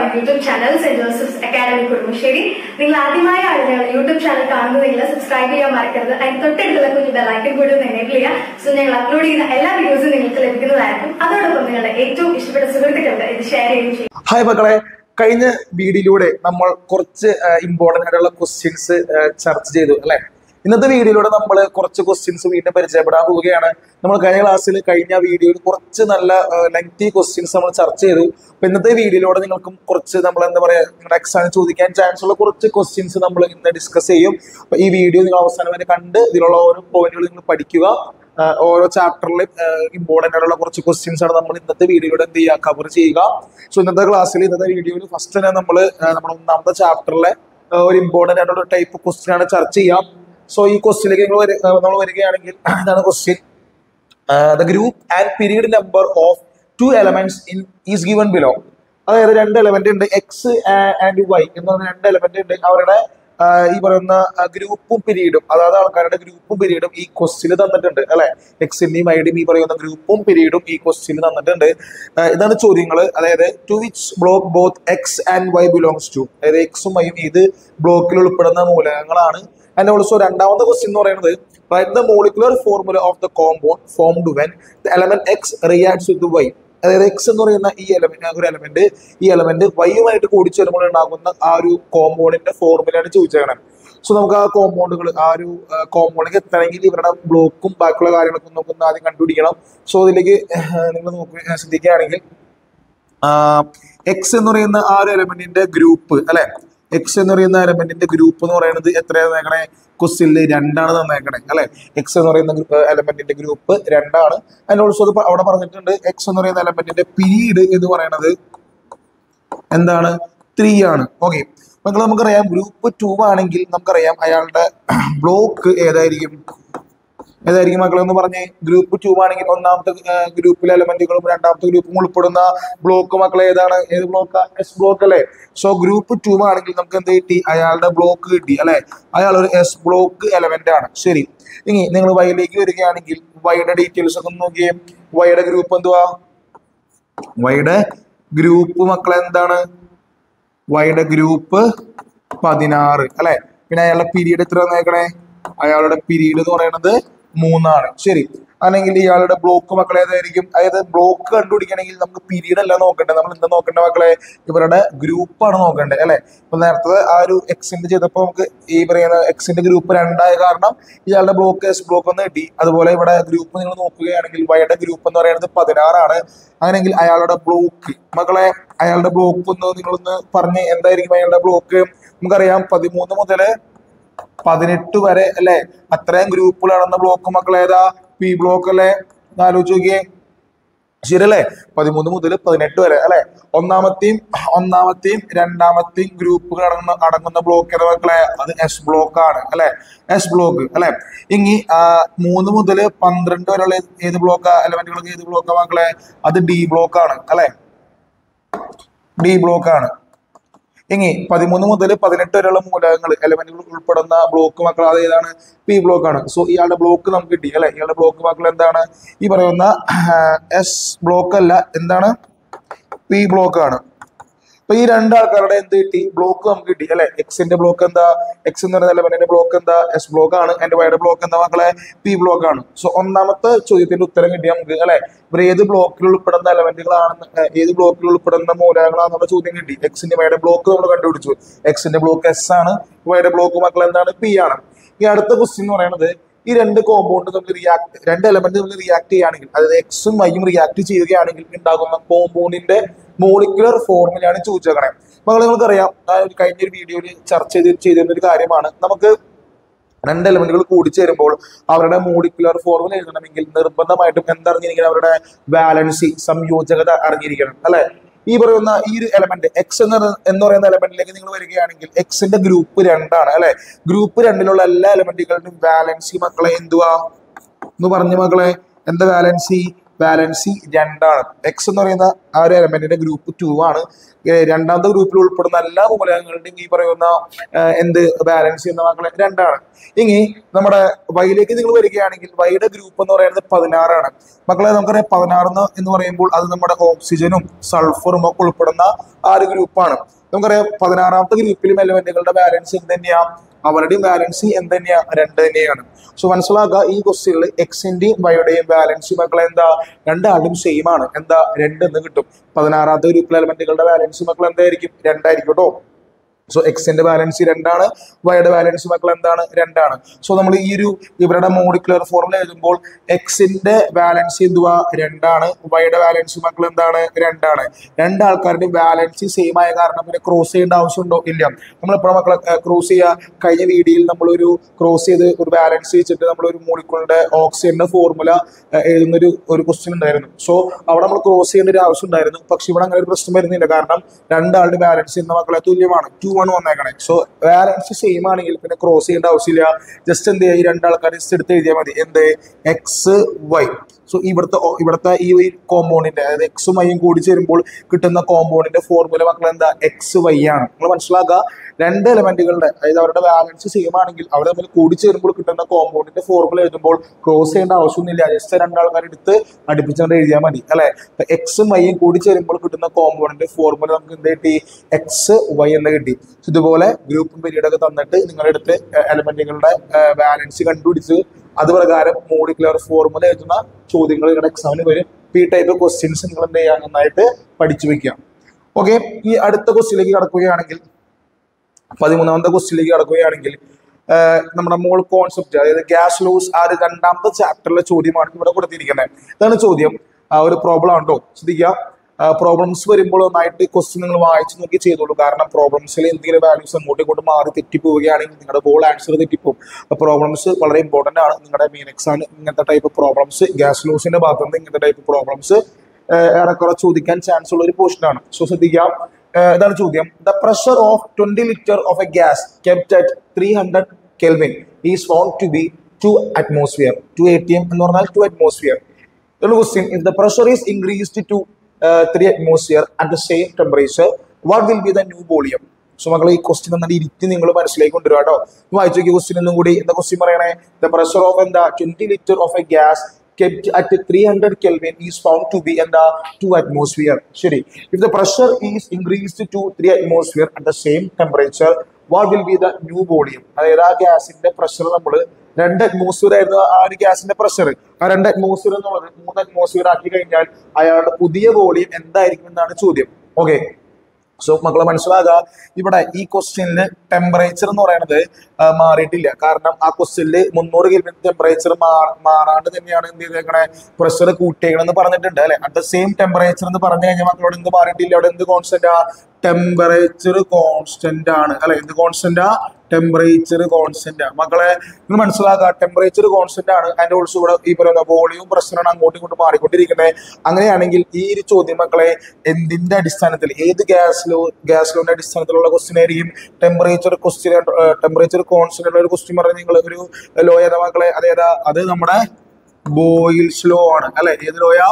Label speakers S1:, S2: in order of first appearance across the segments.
S1: YouTube channel Saint Joseph's Academy Kudumbassery നിങ്ങൾ ആദ്യമായാണ് ഞങ്ങളുടെ യൂട്യൂബ് ചാനൽ കാണുന്നതെങ്കിൽ സബ്സ്ക്രൈബ് ചെയ്യാൻ മറക്കരുത് അതിന് തൊട്ടടുത്തുള്ള കുഞ്ഞു ബെല്ലൈക്കൻ കൂടി ഒന്ന് എനേബിൾ ചെയ്യുക സോ ഞങ്ങൾ അപ്ലോഡ് ചെയ്യുന്ന എല്ലാ വീഡിയോസും നിങ്ങൾക്ക് ലഭിക്കുന്നതായിരിക്കും അതോടൊപ്പം നിങ്ങളുടെ ഏറ്റവും ഇഷ്ടപ്പെട്ട സുഹൃത്തുക്കൾക്ക് ഇത് ഷെയർ ചെയ്യുകയും ചെയ്യും
S2: ഹായ് മക്കളെ കഴിഞ്ഞ വീഡിയോയിലൂടെ നമ്മൾ കുറച്ച് ഇമ്പോർട്ടന്റ് ആയിട്ടുള്ള ക്വസ്റ്റ്യൻസ് ചർച്ച ചെയ്തു അല്ലെ ഇന്നത്തെ വീഡിയോയിലൂടെ നമ്മൾ കുറച്ച് ക്വസ്റ്റ്യൻസ് വീണ്ടും പരിചയപ്പെടാൻ പോവുകയാണ് നമ്മൾ കഴിഞ്ഞ ക്ലാസ്സിൽ കഴിഞ്ഞ വീഡിയോയിൽ കുറച്ച് നല്ല ലെങ്തി ക്വസ്റ്റ്യൻസ് നമ്മൾ ചർച്ച ചെയ്തു അപ്പൊ ഇന്നത്തെ വീഡിയോയിലൂടെ നിങ്ങൾക്കും കുറച്ച് നമ്മൾ എന്താ പറയാ നിങ്ങളുടെ എക്സാമിന് ചോദിക്കാൻ ചാൻസ് ഉള്ള കുറച്ച് ക്വസ്റ്റ്യൻസ് നമ്മൾ ഇന്ന് ഡിസ്കസ് ചെയ്യും അപ്പൊ ഈ വീഡിയോ നിങ്ങൾ അവസാനം വരെ കണ്ട് ഇതിലുള്ള ഓരോ പോയിന്റുകൾ നിങ്ങൾ പഠിക്കുക ആഹ് ഓരോ ചാപ്റ്ററിലും ഇമ്പോർട്ടന്റ് ആയിട്ടുള്ള കുറച്ച് ക്വസ്റ്റ്യൻസ് ആണ് നമ്മൾ ഇന്നത്തെ വീഡിയോയിലൂടെ എന്ത് ചെയ്യുക കവർ ചെയ്യുക സോ ഇന്നത്തെ ക്ലാസ്സിൽ ഇന്നത്തെ വീഡിയോയിൽ ഫസ്റ്റ് തന്നെ നമ്മൾ നമ്മുടെ ഒന്നാമത്തെ ചാപ്റ്ററിലെ ഒരു ഇമ്പോർട്ടന്റ് ആയിട്ടുള്ള ടൈപ്പ് ക്വസ്റ്റ്യൻ ആണ് ചർച്ച ചെയ്യാം സോ ഈ ക്വസ്റ്റ്യനിലേക്ക് നിങ്ങൾ നമ്മൾ വരികയാണെങ്കിൽ ഇതാണ് question the group and period number of two elements in is given below അതായത് രണ്ട് എലമെന്റ് ഉണ്ട് എക്സ് ആൻഡ് വൈ എന്ന് പറഞ്ഞ രണ്ട് എലമെന്റ് ഉണ്ട് അവരുടെ ആഹ് ഈ പറയുന്ന ഗ്രൂപ്പും പീരീഡും അതായത് ആൾക്കാരുടെ ഗ്രൂപ്പും പീരീഡും ഈ ക്വസ്റ്റിന് തന്നിട്ടുണ്ട് അല്ലെ എക്സിന്റെയും വൈയുടെയും ഈ പറയുന്ന ഗ്രൂപ്പും പീരീഡും ഈ ക്വസ്റ്റിന് തന്നിട്ടുണ്ട് ആഹ് ഇതാണ് ചോദ്യങ്ങൾ അതായത് to which block both X and Y belongs to അതായത് എക്സും വൈയും ഏത് ബ്ലോക്കിൽ ഉൾപ്പെടുന്ന മൂലകങ്ങളാണ് ആൻഡ് ഓൾസോ രണ്ടാമത്തെ ക്വസ്റ്റ്യൻ എന്ന് പറയുന്നത് write the molecular formula of the compound formed when the element X reacts with Y അതായത് എക്സ് എന്ന് പറയുന്ന ഈ എലമെന്റ് ഒരു എലമെന്റ് ഈ എലമെന്റ് വൈയുമായിട്ട് കൂടിച്ചേരുമ്പോൾ ഉണ്ടാകുന്ന ആ ഒരു കോമ്പൗണ്ടിന്റെ ഫോർമുലയാണ് ചോദിച്ചേക്കണം സോ നമുക്ക് ആ കോമ്പൗണ്ടുകൾ ആ ഒരു കോമ്പൗണ്ടിലേക്ക് എത്തണമെങ്കിൽ ഇവരുടെ ബ്ലോക്കും ബാക്കിയുള്ള കാര്യങ്ങളൊക്കെ നമുക്ക് ആദ്യം കണ്ടുപിടിക്കണം സോ ഇതിലേക്ക് നിങ്ങൾ നോക്കുക ശ്രദ്ധിക്കുകയാണെങ്കിൽ എക്സ് എന്ന് പറയുന്ന ആ ഒരു എലമെന്റിന്റെ ഗ്രൂപ്പ് അല്ലെ എക്സ് എന്ന് പറയുന്ന എലമെന്റിന്റെ ഗ്രൂപ്പ് എന്ന് പറയുന്നത് എത്രയാണ് തന്നേക്കണേ ക്വസ്റ്റ്യനിൽ രണ്ടാണ് തന്നേക്കണേ അല്ലെ എക്സ് എന്ന് പറയുന്ന എലമെന്റിന്റെ ഗ്രൂപ്പ് രണ്ടാണ് അതിന് ഓൾസോ അത് അവിടെ പറഞ്ഞിട്ടുണ്ട് എക്സ് എന്ന് പറയുന്ന എലമെന്റിന്റെ പീരീഡ് എന്ന് പറയുന്നത് എന്താണ് ത്രീ ആണ് ഓക്കെ മക്കൾ നമുക്കറിയാം ഗ്രൂപ്പ് ടു ആണെങ്കിൽ നമുക്കറിയാം അയാളുടെ ബ്ലോക്ക് ഏതായിരിക്കും ഏതായിരിക്കും മക്കളെ എന്ന് പറഞ്ഞേ ഗ്രൂപ്പ് ടു ആണെങ്കിൽ ഒന്നാമത്തെ ഗ്രൂപ്പിലെ എലമെന്റുകളും രണ്ടാമത്തെ ഗ്രൂപ്പും ഉൾപ്പെടുന്ന ബ്ലോക്ക് മക്കളെ ഏതാണ് ഏത് ബ്ലോക്കാ എസ് ബ്ലോക്ക് അല്ലേ സോ ഗ്രൂപ്പ് ടു ആണെങ്കിൽ നമുക്ക് എന്ത് കിട്ടി അയാളുടെ ബ്ലോക്ക് കിട്ടി അല്ലെ അയാൾ ഒരു എസ് ബ്ലോക്ക് എലമെന്റ് ആണ് ശരി ഇനി നിങ്ങൾ വൈയിലേക്ക് വരികയാണെങ്കിൽ വൈയുടെ ഡീറ്റെയിൽസ് ഒക്കെ ഒന്ന് നോക്കിയേ വൈയുടെ ഗ്രൂപ്പ് എന്തുവാ വൈയുടെ ഗ്രൂപ്പ് മക്കളെ എന്താണ് വൈയുടെ ഗ്രൂപ്പ് പതിനാറ് അല്ലെ പിന്നെ അയാളുടെ പീരീഡ് എത്ര നോക്കണേ അയാളുടെ പീരീഡ് എന്ന് പറയുന്നത് മൂന്നാണ് ശരി അല്ലെങ്കിൽ ഇയാളുടെ ബ്ലോക്ക് മക്കളെ ഏതായിരിക്കും അതായത് ബ്ലോക്ക് കണ്ടുപിടിക്കണമെങ്കിൽ നമുക്ക് പീരീഡ് അല്ല നോക്കണ്ടേ നമ്മൾ എന്താ നോക്കേണ്ട മക്കളെ ഇവരുടെ ഗ്രൂപ്പാണ് നോക്കേണ്ടത് അല്ലെ ഇപ്പൊ നേരത്തെ ആ ഒരു എക്സിന്റെ ചെയ്തപ്പോൾ നമുക്ക് ഈ പറയുന്ന എക്സിന്റെ ഗ്രൂപ്പ് രണ്ടായ കാരണം ഇയാളുടെ ബ്ലോക്ക് എസ് ബ്ലോക്ക് ഒന്ന് കിട്ടി അതുപോലെ ഇവിടെ ഗ്രൂപ്പ് നിങ്ങൾ നോക്കുകയാണെങ്കിൽ വൈയുടെ ഗ്രൂപ്പ് എന്ന് പറയുന്നത് പതിനാറാണ് അങ്ങനെയെങ്കിൽ അയാളുടെ ബ്ലോക്ക് മക്കളെ അയാളുടെ ബ്ലോക്ക് ഒന്ന് നിങ്ങളൊന്ന് പറഞ്ഞ് എന്തായിരിക്കും അയാളുടെ ബ്ലോക്ക് നമുക്കറിയാം പതിമൂന്ന് മുതല് പതിനെട്ട് വരെ അല്ലെ അത്രയും ഗ്രൂപ്പുകളാണെന്ന ബ്ലോക്ക് മക്കൾ ഏതാ പി ബ്ലോക്ക് അല്ലെ ഒന്ന് ആലോചിച്ച് നോക്കിയേ ശരിയല്ലേ പതിമൂന്ന് മുതൽ പതിനെട്ട് വരെ അല്ലെ ഒന്നാമത്തെയും ഒന്നാമത്തെയും രണ്ടാമത്തെയും ഗ്രൂപ്പുകൾ അടങ്ങുന്ന അടങ്ങുന്ന ബ്ലോക്ക് ഏതാ മക്കളെ അത് എസ് ബ്ലോക്ക് ആണ് അല്ലെ എസ് ബ്ലോക്ക് അല്ലെ ഇനി ആ, മൂന്ന് മുതൽ പന്ത്രണ്ട് വരെയുള്ള ഏത് ബ്ലോക്കാ എലമെന്റുകളൊക്കെ ഏത് ബ്ലോക്കാ മക്കളെ അത് ഡി ബ്ലോക്ക് ആണ് അല്ലെ ഡി ബ്ലോക്ക് ആണ് ഇനി പതിമൂന്ന് മുതൽ പതിനെട്ട് വരെയുള്ള മൂലകങ്ങൾ എലമെന്റുകൾ ഉൾപ്പെടുന്ന ബ്ലോക്ക് മക്കൾ അത് ഏതാണ് പി ബ്ലോക്ക് ആണ് സോ ഇയാളുടെ ബ്ലോക്ക് നമുക്ക് കിട്ടി അല്ലെ ഇയാളുടെ ബ്ലോക്ക് മക്കൾ എന്താണ് ഈ പറയുന്ന എസ് ബ്ലോക്ക് അല്ല എന്താണ് പി ബ്ലോക്ക് ആണ് അപ്പൊ ഈ രണ്ട് ആൾക്കാരുടെ എന്ത് കിട്ടി ബ്ലോക്ക് നമുക്ക് കിട്ടി അല്ലെ എക്സിന്റെ ബ്ലോക്ക് എന്താ എക്സ് എന്ന് പറയുന്ന എലമെന്റിന്റെ ബ്ലോക്ക് എന്താ എസ് ബ്ലോക്ക് ആണ് എന്റെ വൈയുടെ ബ്ലോക്ക് എന്താ മക്കളെ പി ബ്ലോക്ക് ആണ് സോ ഒന്നാമത്തെ ചോദ്യത്തിന്റെ ഉത്തരം കിട്ടി നമുക്ക് അല്ലെ ഇവർ ഏത് ബ്ലോക്കിൽ ഉൾപ്പെടുന്ന എലമെന്റുകളാണെന്ന് ഏഹ്, ഏത് ബ്ലോക്കിൽ ഉൾപ്പെടുന്ന മൂലകങ്ങളാണെന്നുള്ള ചോദ്യം കിട്ടി എക്സിന്റെ വൈയുടെ ബ്ലോക്ക് നമ്മൾ കണ്ടുപിടിച്ചു എക്സിന്റെ ബ്ലോക്ക് എസ് ആണ് വൈയുടെ ബ്ലോക്ക് മക്കൾ എന്താണ് പി ആണ് ഈ അടുത്ത ക്വസ്റ്റ്യൻ എന്ന് പറയുന്നത് ഈ രണ്ട് കോമ്പൗണ്ട് തമ്മിൽ റിയാക്ട് രണ്ട് എലമെന്റ് തമ്മിൽ റിയാക്ട് ചെയ്യുകയാണെങ്കിൽ അതായത് എക്സും വൈയും റിയാക്ട് ചെയ്യുകയാണെങ്കിൽ ഉണ്ടാകുന്ന കോമ്പൗണ്ടിന്റെ മോളിക്കുലർ ഫോർമുലയാണ് ചോദിച്ചേക്കണേ മകൾ നിങ്ങൾക്കറിയാം ആ ഒരു കഴിഞ്ഞ ഒരു വീഡിയോയിൽ ചർച്ച ചെയ്ത് ചെയ്തിരുന്ന ഒരു കാര്യമാണ് നമുക്ക് രണ്ട് എലമെന്റുകൾ കൂടിച്ചേരുമ്പോൾ അവരുടെ മോളിക്കുലർ ഫോർമുല എഴുതണമെങ്കിൽ നിർബന്ധമായിട്ടും എന്തറിഞ്ഞിരിക്കണം അവരുടെ ബാലൻസി സംയോജകത അറിഞ്ഞിരിക്കണം അല്ലെ ഈ പറയുന്ന ഈ ഒരു എലമെന്റ് എക്സ് എന്ന് പറയുന്ന- എന്ന് പറയുന്ന എലമെന്റിലേക്ക് നിങ്ങൾ വരികയാണെങ്കിൽ എക്സിന്റെ ഗ്രൂപ്പ് രണ്ടാണ് അല്ലെ ഗ്രൂപ്പ് രണ്ടിലുള്ള എല്ലാ എലമെന്റുകളുടെയും ബാലൻസി മക്കളെ എന്തുവാ എന്ന് പറഞ്ഞു മക്കളെ എന്താ ബാലൻസി വാലൻസി രണ്ടാണ് എക്സ് എന്ന് പറയുന്ന ആ ഒരു എലമെന്റിന്റെ ഗ്രൂപ്പ് ടു ആണ് ഏ, രണ്ടാമത്തെ ഗ്രൂപ്പിൽ ഉൾപ്പെടുന്ന എല്ലാ മൂലകങ്ങളുടെയും ഈ പറയുന്ന ആ, എന്ത് ബാലൻസ് എന്ന മക്കളെ രണ്ടാണ് ഇനി നമ്മുടെ വൈയിലേക്ക് നിങ്ങൾ വരികയാണെങ്കിൽ വൈയുടെ ഗ്രൂപ്പ് എന്ന് പറയുന്നത് പതിനാറാണ് മക്കളെ നമുക്കറിയാം പതിനാറ് എന്ന് പറയുമ്പോൾ അത് നമ്മുടെ ഓക്സിജനും സൾഫറും ഒക്കെ ഉൾപ്പെടുന്ന ആ ഒരു ഗ്രൂപ്പാണ് നമുക്കറിയാം പതിനാറാമത്തെ ഗ്രൂപ്പിലും എലമെന്റുകളുടെ ബാലൻസ് എന്ത് തന്നെയാ അവരുടെയും ബാലൻസ് എന്ത് തന്നെയാ രണ്ട് തന്നെയാണ് സോ മനസ്സിലാക്കുക ഈ ക്വസ്റ്റ്യനിൽ എക്സിന്റെയും വൈയുടെയും ബാലൻസ് മക്കളെ എന്താ രണ്ടാളും സെയിം ആണ് എന്താ രണ്ട് എന്ന് കിട്ടും പതിനാറാമത്തെ ഗ്രൂപ്പിലെ എലമെന്റുകളുടെ ബാലൻസ് മക്കൾ എന്തായിരിക്കും രണ്ടായിരിക്കും കേട്ടോ സോ എക്സിന്റെ ബാലൻസ് രണ്ടാണ് വൈയുടെ ബാലൻസ് മക്കൾ എന്താണ് രണ്ടാണ് സോ നമ്മൾ ഈ ഒരു ഇവരുടെ മോളിക്കുലർ ഫോർമുല എഴുതുമ്പോൾ എക്സിന്റെ ബാലൻസ് എന്തുവാ രണ്ടാണ് വൈയുടെ ബാലൻസ് മക്കൾ എന്താണ് രണ്ടാണ് രണ്ട് ആൾക്കാരുടെ ബാലൻസ് സെയിം ആയ കാരണം പിന്നെ ക്രോസ് ചെയ്യേണ്ട ആവശ്യമുണ്ടോ ഇല്ല നമ്മൾ എപ്പോഴും മക്കളെ ക്രോസ് ചെയ്യുക കഴിഞ്ഞ വീഡിയോയിൽ നമ്മളൊരു ക്രോസ് ചെയ്ത് ഒരു ബാലൻസ് വെച്ചിട്ട് നമ്മളൊരു മോളിക്കുലറുടെ ഓക്സിജന്റെ ഫോർമുല എഴുതുന്ന ഒരു ഒരു ക്വസ്റ്റ്യൻ ഉണ്ടായിരുന്നു സോ അവിടെ നമ്മൾ ക്രോസ് ചെയ്യേണ്ട ഒരു ആവശ്യം ഉണ്ടായിരുന്നു പക്ഷെ ഇവിടെ അങ്ങനെ ഒരു പ്രശ്നം വരുന്നില്ല കാരണം രണ്ടാളുടെ ബാലൻസ് എന്ന മക്കളെ തുല്യമാണ് ടു ആണ് വന്നേക്കണേ സോ ബാലൻസ് സെയിം ആണെങ്കിൽ പിന്നെ ക്രോസ് ചെയ്യേണ്ട ആവശ്യമില്ല ജസ്റ്റ് എന്ത് ചെയ്യുക ഈ രണ്ടാൾക്കാർ ജസ്റ്റ് എടുത്ത് എഴുതിയാൽ മതി എന്ത് എക്സ് വൈ സോ ഇവിടുത്തെ ഓ- ഇവിടുത്തെ ഈ കോമ്പൗണ്ടിന്റെ അതായത് എക്സും വൈയും കൂടി ചേരുമ്പോൾ കിട്ടുന്ന കോമ്പൗണ്ടിന്റെ ഫോർമുല മക്കൾ എന്താ എക്സ് വൈ ആണ് നിങ്ങൾ മനസ്സിലാക്കുക രണ്ട് എലമെന്റുകളുടെ അതായത് അവരുടെ ബാലൻസ് സെയിം ആണെങ്കിൽ അവർ തമ്മിൽ കൂടി ചേരുമ്പോൾ കിട്ടുന്ന കോമ്പൗണ്ടിന്റെ ഫോർമുല എഴുതുമ്പോൾ ക്രോസ് ചെയ്യേണ്ട ആവശ്യമൊന്നുമില്ല ജസ്റ്റ് രണ്ടാൾക്കാർ എടുത്ത് അടുപ്പിച്ചുകൊണ്ട് എഴുതിയാൽ മതി അല്ലെ എക്സും വൈയും കൂടി ചേരുമ്പോൾ കിട്ടുന്ന കോമ്പൗണ്ടിന്റെ ഫോർമുല നമുക്ക് എന്ത് കിട്ടി എക്സ് വൈ എന്ന് കിട്ടി ഇതുപോലെ ഗ്രൂപ്പും പീരീഡൊക്കെ തന്നിട്ട് നിങ്ങളുടെ അടുത്ത് എലമെന്റുകളുടെ ബാലൻസ് കണ്ടുപിടിച്ച് അത് പ്രകാരം മോളിക്കുലർ ഫോർമുല എഴുതുന്ന ചോദ്യങ്ങൾ നിങ്ങളുടെ എക്സാമിന് വരും ഈ ടൈപ്പ് ക്വസ്റ്റ്യൻസ് നിങ്ങൾ എന്ത് ചെയ്യുക നന്നായിട്ട് പഠിച്ചു വെക്കുക ഓക്കെ ഈ അടുത്ത ക്വസ്റ്റ്യനിലേക്ക് കടക്കുകയാണെങ്കിൽ പതിമൂന്നാമത്തെ ക്വസ്റ്റ്യനിലേക്ക് കടക്കുകയാണെങ്കിൽ ആഹ് നമ്മുടെ മോൾ കോൺസെപ്റ്റ് അതായത് ഗ്യാസ് ലോസ് ആ ഒരു രണ്ടാമത്തെ ചാപ്റ്ററിലെ ചോദ്യമാണ് ഇവിടെ കൊടുത്തിരിക്കുന്നത് ഇതാണ് ചോദ്യം ആ ഒരു പ്രോബ്ലം ആണോ ശ്രദ്ധിക്കുക പ്രോബ്ലംസ് വരുമ്പോൾ നന്നായിട്ട് ക്വസ്റ്റ്യൻ നിങ്ങൾ വായിച്ചു നോക്കി ചെയ്തോളൂ കാരണം പ്രോബ്ലംസിൽ എന്തെങ്കിലും വാല്യൂസ് അങ്ങോട്ടും ഇങ്ങോട്ടും മാറി തെറ്റിപ്പോവുകയാണെങ്കിൽ നിങ്ങളുടെ ബോൾ ആൻസർ തെറ്റിപ്പോവും പ്രോബ്ലംസ് വളരെ ഇമ്പോർട്ടന്റ് ആണ് നിങ്ങളുടെ മെയിൻ എക്സാമിന് ഇങ്ങനത്തെ ടൈപ്പ് പ്രോബ്ലംസ് ഗ്യാസ് ലോസിന്റെ ഭാഗത്ത് നിന്ന് ഇങ്ങനത്തെ ടൈപ്പ് പ്രോബ്ലംസ് ഏറെക്കുറെ ചോദിക്കാൻ ചാൻസ് ഉള്ള ഒരു പോർഷൻ ആണ് സോ ശ്രദ്ധിക്കാം ഏഹ് ഇതാണ് ചോദ്യം the pressure of twenty litre of a gas kept at three hundred kelvin is found to B two atmosphere two A T M എന്ന് പറഞ്ഞാൽ two atmosphere The question if the pressure is increased to uh, 3 atmosphere at the same temperature, what will be the new volume? So മക്കളെ ഈ question എന്നാൽ ഇരുത്തി നിങ്ങൾ മനസ്സിലേക്ക് കൊണ്ടുവരിക കേട്ടോ വായിച്ചു നോക്കിയ ക്വസ്റ്റ്യൻ ഒന്നും കൂടി എന്താ ക്വസ്റ്റ്യൻ പറയണേ ദ പ്രഷർ ഓഫ് എന്താ twenty litre of a gas kept at 300 Kelvin is found to be in the 2 atmosphere. ശരി if the pressure is increased to 3 atmosphere at the same temperature what will be the new volume അതായത് ആ ഗ്യാസിന്റെ pressure നമ്മൾ രണ്ട് atmosphere ആയിരുന്നു ആ ഒരു ഗ്യാസിന്റെ പ്രഷർ ആ രണ്ട് അറ്റ്മോസ്ഫിയർ എന്നുള്ളത് മൂന്ന് അറ്റ്മോസ്ഫിയർ ആക്കി കഴിഞ്ഞാൽ അയാളുടെ പുതിയ വോളിയം എന്തായിരിക്കും എന്നാണ് ചോദ്യം ഓക്കെ സോ മക്കളെ മനസ്സിലാകുക ഇവിടെ ഈ ക്വസ്റ്റ്യനിൽ ടെമ്പറേച്ചർ എന്ന് പറയുന്നത് ആ, മാറിയിട്ടില്ല കാരണം ആ ക്വസ്റ്റ്യനിൽ മുന്നൂറ് കെൽവിൻ ടെമ്പറേച്ചർ മാറാണ്ട് തന്നെയാണ് എന്ത് ചെയ്തേക്കണേ പ്രഷർ കൂട്ടിയേക്കണം എന്ന് പറഞ്ഞിട്ടുണ്ട് അല്ലെ അറ്റ് ദ സെയിം ടെമ്പറേച്ചർ എന്ന് പറഞ്ഞു കഴിഞ്ഞാൽ മക്കളോട് എന്ത് മാറിയിട്ടില്ല അവിടെ എന്ത് കോൺസ്റ്റന്റ് ആ ടെമ്പറേച്ചർ കോൺസ്റ്റന്റ് ആണ് അല്ലെ എന്ത് കോൺസ്റ്റന്റ് ആ ടെമ്പറേച്ചർ കോൺസ്റ്റന്റ് ആണ് മക്കളെ നിങ്ങൾ മനസ്സിലാക്കുക ടെമ്പറേച്ചർ കോൺസ്റ്റന്റ് ആണ് അതിന്റെ ഓൾസോ ഇവിടെ ഈ പറയുന്ന വോളിയം പ്രഷറാണ് അങ്ങോട്ടും ഇങ്ങോട്ടും മാറിക്കൊണ്ടിരിക്കുന്നത് അങ്ങനെയാണെങ്കിൽ ഈ ഒരു ചോദ്യം മക്കളെ എന്തിന്റെ അടിസ്ഥാനത്തിൽ ഏത് ഗ്യാസ് ലോ ഗ്യാസ് ലോന്റെ അടിസ്ഥാനത്തിലുള്ള ക്വസ്റ്റ്യൻ ആയിരിക്കും ടെമ്പറേച്ചർ ക്വസ്റ്റ്യൻ ടെമ്പറേച്ചർ കോൺസ്റ്റന്റ് ഉള്ള ഒരു ക്വസ്റ്റ്യൻ പറഞ്ഞ നിങ്ങൾ ഒരു ലോ ഏതാ മക്കളെ അതേതാ അത് നമ്മുടെ ബോയിൽസ് ലോ ആണ് അല്ലെ ഏത് ലോയാ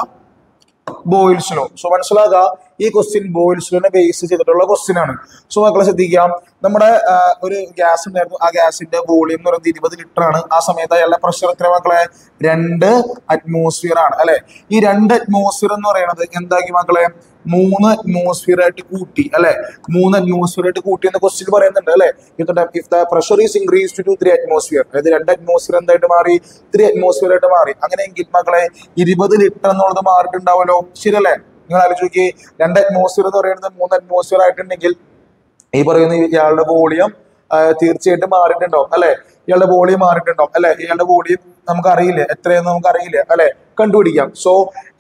S2: ബോയിൽസ് ലോ സോ മനസ്സിലാക്കുക ഈ ക്വസ്റ്റ്യൻ ബോയിൽസ് ലോനെ ബേസ് ചെയ്തിട്ടുള്ള ക്വസ്റ്റ്യൻ ആണ് സോ മക്കളെ ശ്രദ്ധിക്കാം നമ്മുടെ ആ, ഒരു ഗ്യാസ് ഉണ്ടായിരുന്നു ആ ഗ്യാസിന്റെ വോളിയം എന്ന് പറയുന്നത് ഇരുപത് ലിറ്റർ ആണ് ആ സമയത്ത് അയാളുടെ പ്രഷർ എത്ര മക്കളെ രണ്ട് അറ്റ്മോസ്ഫിയർ ആണ് അല്ലെ ഈ രണ്ട് അറ്റ്മോസ്ഫിയർ എന്ന് പറയുന്നത് എന്താക്കി മക്കളെ മൂന്ന് അറ്റ്മോസ്ഫിയർ ആയിട്ട് കൂട്ടി അല്ലെ മൂന്ന് അറ്റ്മോസ്ഫിയർ ആയിട്ട് കൂട്ടി എന്ന ക്വസ്റ്റ്യൻ പറയുന്നുണ്ട് അല്ലെ if the pressure is increase to three atmosphere അതായത് രണ്ട് അറ്റ്മോസ്ഫിയർ എന്തായിട്ട് മാറി ത്രീ അറ്റ്മോസ്ഫിയർ ആയിട്ട് മാറി അങ്ങനെയെങ്കിൽ മക്കളെ ഇരുപത് ലിറ്റർ എന്നുള്ളത് മാറിയിട്ടുണ്ടാവല്ലോ ശരിയല്ലേ നിങ്ങൾ ആലോചിച്ച് രണ്ട് അറ്റ്മോസ്ഫിയർ എന്ന് പറയുന്നത് മൂന്ന് അറ്റ്മോസ്ഫിയർ ആയിട്ടുണ്ടെങ്കിൽ ഈ പറയുന്ന ഇയാളുടെ വോളിയം തീർച്ചയായിട്ടും മാറിയിട്ടുണ്ടാവും അല്ലെ ഇയാളുടെ വോളിയം മാറിയിട്ടുണ്ടാവും അല്ലെ ഇയാളുടെ വോളിയം നമുക്ക് അറിയില്ല എത്രയെന്ന് നമുക്ക് അറിയില്ല അല്ലെ കണ്ടുപിടിക്കാം സോ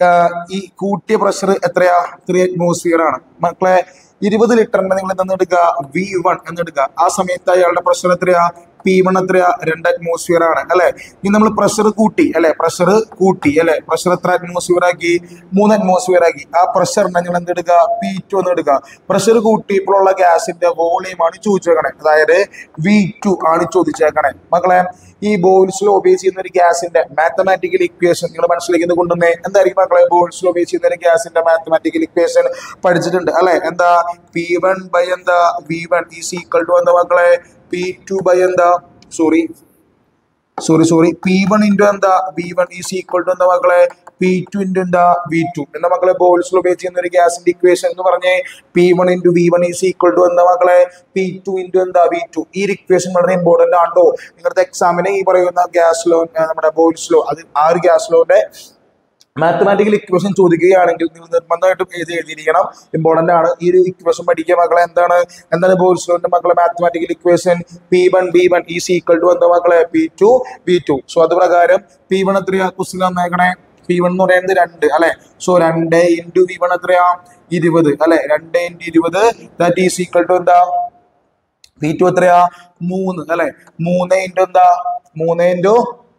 S2: ഈ കൂട്ടിയ പ്രഷർ എത്രയാ ത്രീ അറ്റ്മോസ്ഫിയർ ആണ് മക്കളെ ഇരുപത് ലിറ്ററിന്റെ നിങ്ങൾ എന്തെടുക്കുക വി വൺ എന്നെടുക്കുക ആ സമയത്ത് അയാളുടെ പ്രഷർ എത്രയാ പി വൺ എത്രയാ രണ്ട് അറ്റ്മോസ്ഫിയർ ആണ് അല്ലെ ഇനി നമ്മൾ പ്രഷർ കൂട്ടി അല്ലെ പ്രഷർ കൂട്ടി അല്ലെ പ്രഷർ എത്ര അറ്റ്മോസ്ഫിയർ ആക്കി മൂന്ന് അറ്റ്മോസ്ഫിയർ ആക്കി ആ പ്രഷറിനെ നിങ്ങൾ എന്തെടുക്കുക പി ടു എന്ന് എടുക്കുക പ്രഷർ കൂട്ടിയപ്പോഴുള്ള ഗ്യാസിന്റെ വോളിയം ആണ് ചോദിച്ചേക്കണേ അതായത് വി ടു ആണ് ചോദിച്ചേക്കണേ മക്കളെ ഈ ബോയിൽസ് ലോ ഉപയോഗിച്ച് ചെയ്യുന്ന ഒരു ഗ്യാസിന്റെ മാത്തമാറ്റിക്കൽ ഇക്വേഷൻ നിങ്ങൾ മനസ്സിലാക്കുന്നത് കൊണ്ടുവന്നേ എന്തായിരിക്കും മക്കളെ ബോയിൽസ് ലോ ഉപയോഗിച്ച് ചെയ്യുന്ന ഒരു ഗ്യാസിന്റെ മാത്തമാറ്റിക്കൽ ഇക്വേഷൻ പഠിച്ചിട്ടുണ്ട് അല്ലെ എന്താ പി വൺ ബൈ എന്താ V one is equal to എന്താ മക്കളെ പി ടു ബൈ എന്താ sorry sorry sorry P one into എന്താ V one is equal to എന്താ മക്കളെ പി ടു ഇൻറ്റു എന്താ വി ടു എന്താ മക്കളെ ബോൾസ് ഉപയോഗിച്ച് ചെയ്യുന്ന ഒരു ഗ്യാസിന്റെ ഇക്വേഷൻ എന്ന് പറഞ്ഞേ P one into V one is equal to എന്താ മക്കളെ പി ടു ഇൻറ്റു എന്താ വി ടു ഈ ഇക്വേഷൻ വളരെ ഇമ്പോർട്ടന്റ് ആണോ നിങ്ങളുടെ എക്സാമിന് ഈ പറയുന്ന ഗ്യാസ് ലോ നമ്മുടെ ബോൾസ് ലോ അത് ആ ഒരു ഗ്യാസ് ലോന്റെ മാത്തമാറ്റിക്കൽ ഇക്വേഷൻ ചോദിക്കുകയാണെങ്കിൽ നിങ്ങൾ നിർബന്ധമായിട്ടും എഴുതി എഴുതിയിരിക്കണം ഇമ്പോർട്ടന്റ് ആണ് ഈ ഒരു ഇക്വേഷൻ പഠിക്കുക മക്കളെ എന്താണ് എന്താണ് ബോൾസ്ലോന്റെ മക്കളെ mathematical equation P one B one is equal to എന്താ മക്കളെ P two B two so അത് പ്രകാരം പി വൺ എത്രയാ ക്വസ്റ്റിൽ വന്നേക്കണേ പി വൺ എന്ന് പറയുന്നത് രണ്ട് അല്ലെ സോ രണ്ട് ഇൻറ്റു വി വൺ എത്രയാ ഇരുപത് അല്ലെ രണ്ട് ഇൻറ്റു ഇരുപത് ദാറ്റ് ഈസ് ഈക്വൽ ടു എന്താ പി ടു എത്രയാ മൂന്ന് അല്ലെ മൂന്ന് ഇൻറ്റു എന്താ മൂന്ന് ഇൻറ്റു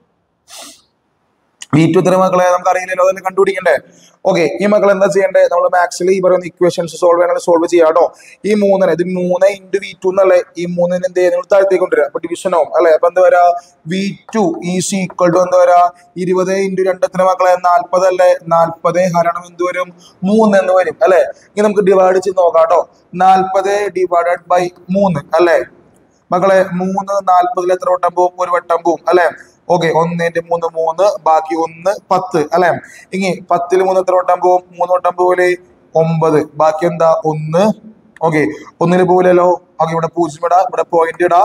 S2: വി ടു എത്ര മക്കളെ നമുക്ക് അറിയില്ലല്ലോ അതെല്ലാം കണ്ടുപിടിക്കണ്ടേ ഓക്കെ ഈ മക്കൾ എന്താ ചെയ്യണ്ടേ നമ്മൾ മാത്സിൽ ഈ പറയുന്ന ഇക്വേഷൻസ് സോൾവ് ചെയ്യണമെങ്കിൽ സോൾവ് ചെയ്യാം കേട്ടോ ഈ മൂന്നിന് ഇത് മൂന്ന് ഇൻറ്റു വി ടു എന്നല്ലേ ഈ മൂന്നിന് എന്ത് ചെയ്യാം നിങ്ങൾ താഴത്തേക്ക് കൊണ്ടുവരിക അപ്പൊ ഡിവിഷൻ ആവും അല്ലെ അപ്പൊ എന്താ വരാ V two is equal to എന്താ വരാ ഇരുപത് ഇൻറ്റു രണ്ടത്തിന് മക്കളെ നാൽപ്പത് അല്ലേ നാൽപ്പത് ഹരണം എന്ത് വരും മൂന്ന് എന്ന് വരും അല്ലെ ഇനി നമുക്ക് ഡിവൈഡ് ചെയ്ത് നോക്കാം കേട്ടോ നാൽപ്പത് ഡിവൈഡഡ് ബൈ മൂന്ന് അല്ലെ മക്കളെ മൂന്ന് നാൽപ്പതിൽ എത്ര വട്ടം പോവും ഒരു വട്ടം പോവും അല്ലെ ഓക്കെ ഒന്നിന്റെ മൂന്ന് മൂന്ന് ബാക്കി ഒന്ന് പത്ത് അല്ലെ ഇനി പത്തിൽ മൂന്ന് എത്ര വട്ടം പോവും മൂന്ന് വട്ടം പോവല് ഒമ്പത് ബാക്കി എന്താ ഒന്ന് ഓക്കെ ഒന്നിന് പോവില്ലല്ലോ ഓക്കെ ഇവിടെ പൂജ്യം ഇടാ ഇവിടെ പോയിന്റ് ഇടാ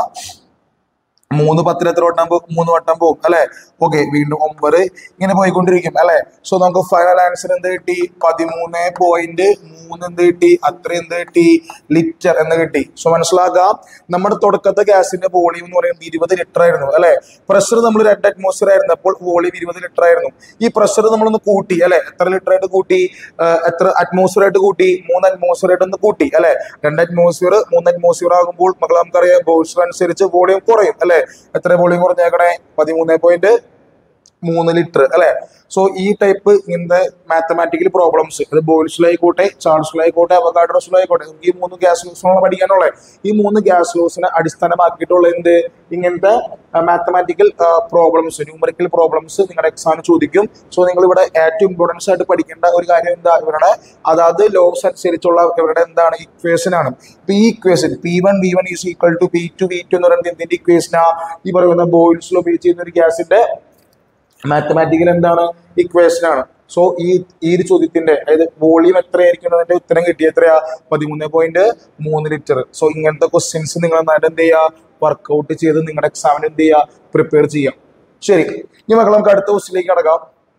S2: മൂന്ന് പത്തിൽ എത്ര വട്ടം പോകും മൂന്ന് വട്ടം പോകും അല്ലെ ഓക്കെ വീണ്ടും ഒമ്പത് ഇങ്ങനെ പോയിക്കൊണ്ടിരിക്കും അല്ലെ സോ നമുക്ക് ഫൈനൽ ആൻസർ എന്ത് കിട്ടി പതിമൂന്ന് പോയിന്റ് മൂന്ന് എന്ത് കിട്ടി അത്ര എന്ത് കിട്ടി ലിറ്റർ എന്ന് കിട്ടി സോ മനസ്സിലാക്കാം നമ്മുടെ തുടക്കത്തെ ഗ്യാസിന്റെ വോളിയം എന്ന് പറയുന്നത് ഇരുപത് ലിറ്റർ ആയിരുന്നു അല്ലെ പ്രഷർ നമ്മൾ രണ്ട് അറ്റ്മോസ്ഫിയർ ആയിരുന്നപ്പോൾ വോളിയം ഇരുപത് ലിറ്റർ ആയിരുന്നു ഈ പ്രഷർ നമ്മളൊന്ന് കൂട്ടി അല്ലെ എത്ര ലിറ്റർ ആയിട്ട് കൂട്ടി ആ, എത്ര അറ്റ്മോസ്ഫിയർ ആയിട്ട് കൂട്ടി മൂന്ന് അറ്റ്മോസ്ഫിയർ ആയിട്ട് ഒന്ന് കൂട്ടി അല്ലെ രണ്ട് അറ്റ്മോസ്ഫിയർ മൂന്ന് അറ്റ്മോസ്ഫിയർ ആകുമ്പോൾ മക്കൾ നമുക്കറിയാം ബോൾസ് അനുസരിച്ച് വോളിയം കുറയും അല്ലെ എത്ര വോളിയം കുറഞ്ഞേക്കണേ പതിമൂന്ന് പോയിന്റ് മൂന്ന് ലിറ്റർ അല്ലെ സോ ഈ ടൈപ്പ് ഇങ്ങനത്തെ മാത്തമാറ്റിക്കൽ പ്രോബ്ലംസ് അത് ബോയിൽസിലായിക്കോട്ടെ ചാൾസിലായിക്കോട്ടെ അവകാഡോസിലായിക്കോട്ടെ നമുക്ക് ഈ മൂന്ന് ഗ്യാസ് ലോസിനാണ് പഠിക്കാനുള്ളത് ഈ മൂന്ന് ഗ്യാസ് ലോസിനെ അടിസ്ഥാനമാക്കിയിട്ടുള്ള എന്ത് ഇങ്ങനത്തെ മാത്തമാറ്റിക്കൽ പ്രോബ്ലംസ് ന്യൂമറിക്കൽ പ്രോബ്ലംസ് നിങ്ങളുടെ എക്സാമിന് ചോദിക്കും സോ നിങ്ങൾ ഇവിടെ ഏറ്റവും ഇമ്പോർട്ടൻസ് ആയിട്ട് പഠിക്കേണ്ട ഒരു കാര്യം എന്താ ഇവരുടെ അതാത് ലോസ് അനുസരിച്ചുള്ള ഇവരുടെ എന്താണ് ഇക്വേഷൻ ആണ് ഇപ്പൊ ഈ equation P one V one is equal to P two V two എന്ന് പറയുന്നത് എന്തിന്റെ ഇക്വേഷനാ ഈ പറയുന്ന ബോയിൽസിൽ ഉപയോഗിച്ച് ചെയ്യുന്ന ഒരു ഗ്യാസിന്റെ മാത്തമാറ്റിക്കൽ എന്താണ് ഇക്വേഷൻ ആണ് സോ ഈ ഈ ഒരു ചോദ്യത്തിന്റെ അതായത് വോളിയം എത്രയായിരിക്കും എന്നതിന്റെ ഉത്തരം കിട്ടിയ എത്രയാ പതിമൂന്ന് പോയിന്റ് മൂന്ന് ലിറ്റർ സോ ഇങ്ങനത്തെ ക്വസ്റ്റ്യൻസ് നിങ്ങൾ നന്നായിട്ട് എന്ത് ചെയ്യുക വർക്ക്ഔട്ട് ചെയ്ത് നിങ്ങളുടെ എക്സാമിന് എന്ത് ചെയ്യുക പ്രിപ്പയർ ചെയ്യാം ശരി ഇനി മക്കൾ നമുക്ക് അടുത്ത ക്വസ്റ്റ്യനിലേക്ക് കടക്കാം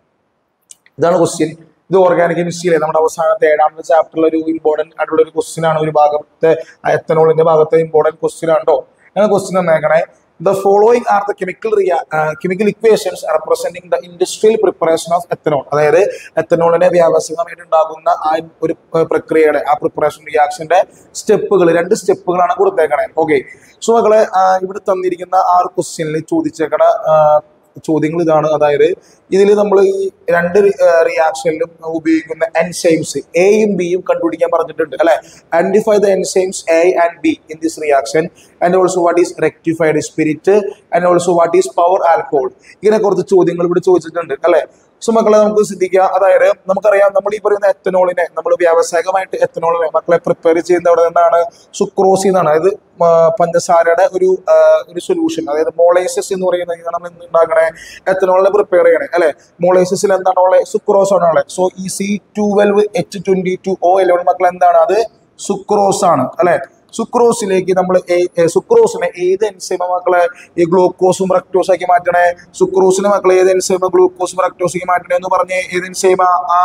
S2: ഇതാണ് ക്വസ്റ്റ്യൻ ഇത് ഓർഗാനിക് കെമിസ്ട്രിയിലെ നമ്മുടെ അവസാനത്തെ ഏഴാമത്തെ ചാപ്റ്ററിലെ ഒരു ഇമ്പോർട്ടന്റ് ആയിട്ടുള്ള ഒരു ക്വസ്റ്റ്യൻ ആണ് ഒരു ഭാഗത്തെ എത്തനോളിന്റെ ഭാഗത്തെ ഇമ്പോർട്ടന്റ് ക്വസ്റ്റ്യൻ ആണ് കേട്ടോ അങ്ങനെ ക്വസ്റ്റ്യൻ തന്നേക്കണേ the following are the chemical റിയാ chemical equations representing the industrial preparation of ethanol അതായത് എത്തനോളിനെ വ്യാവസായികമായിട്ട് ഉണ്ടാകുന്ന ആ ഒരു ഏർ, പ്രക്രിയയുടെ ആ പ്രിപ്പറേഷൻ റിയാക്ഷന്റെ സ്റ്റെപ്പുകൾ രണ്ട് സ്റ്റെപ്പുകളാണ് കൊടുത്തേക്കണേ ഓക്കെ സോ മക്കളെ ആ, ഇവിടെ തന്നിരിക്കുന്ന ആ ഒരു ക്വസ്റ്റ്യനിൽ ചോദിച്ചേക്കണ ആ, ചോദ്യങ്ങൾ ഇതാണ് അതായത് ഇതിൽ നമ്മൾ ഈ രണ്ട് റിയാക്ഷനിലും ഉപയോഗിക്കുന്ന എൻസൈംസ് എയും ബിയും കണ്ടുപിടിക്കാൻ പറഞ്ഞിട്ടുണ്ട് അല്ലെ identify the enzymes A and B in this reaction and also what is rectified spirit and also what is power alcohol ഇങ്ങനെ കുറച്ച് ചോദ്യങ്ങൾ ഇവിടെ ചോദിച്ചിട്ടുണ്ട് അല്ലെ സോ മക്കളെ നമുക്ക് ശ്രദ്ധിക്കാം അതായത് നമുക്കറിയാം നമ്മൾ ഈ പറയുന്ന എത്തനോളിനെ നമ്മൾ വ്യാവസായികമായിട്ട് എത്തനോളിനെ മക്കളെ പ്രിപ്പയർ ചെയ്യുന്ന അവിടെ നിന്നാണ് സുക്രോസി എന്നാണ് അതായത് ആ, പഞ്ചസാരയുടെ ഒരു ആ, ഒരു സൊല്യൂഷൻ അതായത് മോളൈസസ് എന്ന് പറയുന്ന ഇതാണ് നമ്മൾ ഇന്ന് ഉണ്ടാക്കണേ എത്തനോളിനെ പ്രിപ്പയർ ചെയ്യണേ അല്ലെ മോളൈസസിൽ എന്താണ് ഉള്ളത് സുക്രോസ് ആണ് ഉള്ളത് സോ ഈ C twelve H twenty two O eleven മക്കൾ എന്താണ് അത് സുക്രോസ് ആണ് അല്ലെ സുക്രോസിലേക്ക് നമ്മൾ സുക്രോസിനെ ഏത് എൻസൈമ മക്കളെ ഈ ഗ്ലൂക്കോസും റക്ടോസ് ആക്കി മാറ്റണേ സുക്രോസിനെ മക്കളെ ഏത് എൻസൈമ ഗ്ലൂക്കോസും റക്ടോസ് ആക്കി മാറ്റണേ എന്ന് പറഞ്ഞേ ഏത് എൻസൈമ ആ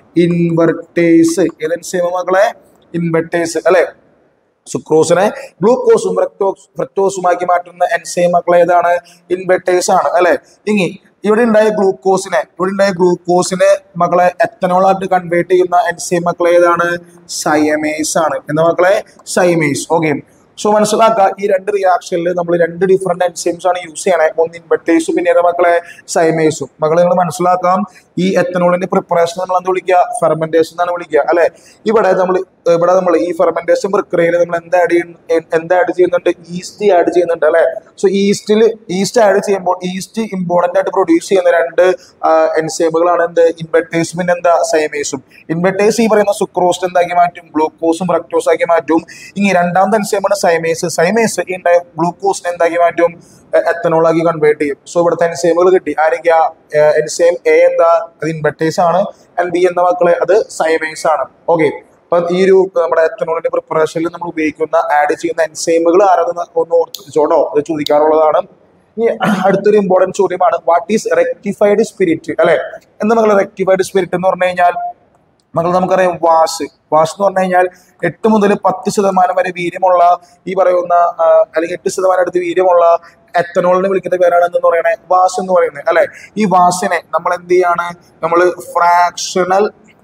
S2: ഇൻവെർട്ടേസ് ഏത് എൻസൈമ മക്കളെ ഇൻവെർട്ടേസ് അല്ലെ സുക്രോസിനെ ഗ്ലൂക്കോസും ഫ്രക്ടോസ് ഫ്രക്ടോസുമാക്കി മാറ്റുന്ന എൻസൈം മക്കൾ ഏതാണ് ഇൻവെർട്ടേഴ്സ് ആണ് അല്ലെ ഇനി ഇവിടെ ഉണ്ടായ ഗ്ലൂക്കോസിനെ ഇവിടെ ഉണ്ടായ ഗ്ലൂക്കോസിനെ മക്കളെ എത്തനോളായിട്ട് കൺവേർട്ട് ചെയ്യുന്ന എൻസൈം മക്കൾ ഏതാണ് സയമേസ് ആണ് എന്താ മക്കളെ സയമേസ് ഓക്കെ സോ മനസ്സിലാക്കുക ഈ രണ്ട് റിയാക്ഷനിൽ നമ്മൾ രണ്ട് ഡിഫറെന്റ് എൻസൈംസ് ആണ് യൂസ് ചെയ്യണേ ഒന്ന് ഇൻവെർട്ടേഴ്സും പിന്നെ ഏതാ മക്കളെ സൈമേഴ്സും മക്കളെ നിങ്ങൾ മനസ്സിലാക്കാം ഈ എത്തനോളിന്റെ പ്രിപ്പറേഷൻ നമ്മൾ എന്ത് വിളിക്കുക ഫെർമെന്റേഷൻ എന്നാണ് വിളിക്കുക അല്ലെ ഇവിടെ നമ്മൾ ഇവിടെ നമ്മൾ ഈ ഫെർമെന്റേഷൻ പ്രക്രിയയിൽ നമ്മൾ എന്താ ആഡ് ചെയ്യുന്ന എന്താ ആഡ് ചെയ്യുന്നുണ്ട് ഈസ്റ്റ് ആഡ് ചെയ്യുന്നുണ്ട് അല്ലെ സോ ഈസ്റ്റിൽ ഈസ്റ്റ് ആഡ് ചെയ്യുമ്പോൾ ഈസ്റ്റ് ഇമ്പോർട്ടന്റ് ആയിട്ട് പ്രൊഡ്യൂസ് ചെയ്യുന്ന രണ്ട് എൻസൈമുകളാണ് എന്ത് ഇൻവെർട്ടേഴ്സും പിന്നെ എന്താ സൈമേഴ്സും ഇൻവെർട്ടേഴ്സ് ഈ പറയുന്ന സുക്രോസ് എന്താക്കി മാറ്റും ഗ്ലൂക്കോസും ഫ്രക്ടോസ് ആക്കി മാറ്റും ഇനി രണ്ടാമത്തെ എൻസൈമാണ് സൈമേഴ്സ് സൈമേഴ്സ് ഈ ഗ്ലൂക്കോസിനെ എന്താക്കി മാറ്റും എത്തനോൾ ആക്കി കൺവേർട്ട് ചെയ്യും സോ ഇവിടുത്തെ എൻസൈമുകൾ കിട്ടി ആരൊക്കെയാ എൻസൈം എ എന്താ അത് ഇൻവെർട്ടേഴ്സ് ആണ് ആൻഡ് ബി എന്ന മക്കളെ അത് സൈമേഴ്സ് ആണ് ഓക്കെ അപ്പൊ ഈ ഒരു നമ്മുടെ എത്തനോളിന്റെ പ്രിപ്പറേഷനിൽ നമ്മൾ ഉപയോഗിക്കുന്ന ആഡ് ചെയ്യുന്ന എൻസൈമുകൾ ആരാണെന്ന് ഒന്ന് ഓർത്തിച്ചോട്ടോ അത് ചോദിക്കാറുള്ളതാണ് ഇനി അടുത്തൊരു ഇമ്പോർട്ടന്റ് ചോദ്യമാണ് വാട്ട് ഈസ് റെക്ടിഫൈഡ് സ്പിരിറ്റ് അല്ലെ എന്താ മക്കളെ റെക്ടിഫൈഡ് സ്പിരിറ്റ് എന്ന് പറഞ്ഞു കഴിഞ്ഞാൽ മക്കൾ നമുക്കറിയാം വാഷ് വാഷ് എന്ന് പറഞ്ഞു കഴിഞ്ഞാൽ എട്ട് മുതൽ പത്ത് ശതമാനം വരെ വീര്യമുള്ള ഈ പറയുന്ന ആ, അല്ലെങ്കിൽ എട്ട് ശതമാനം അടുത്ത് വീര്യമുള്ള എത്തനോളിനെ വിളിക്കുന്ന പേരാണ് എന്തെന്ന് പറയണേ വാഷ് എന്ന് പറയുന്നത് അല്ലെ ഈ വാഷിനെ നമ്മൾ എന്ത് ചെയ്യാണ് നമ്മൾ ഫ്രാക്ഷണൽ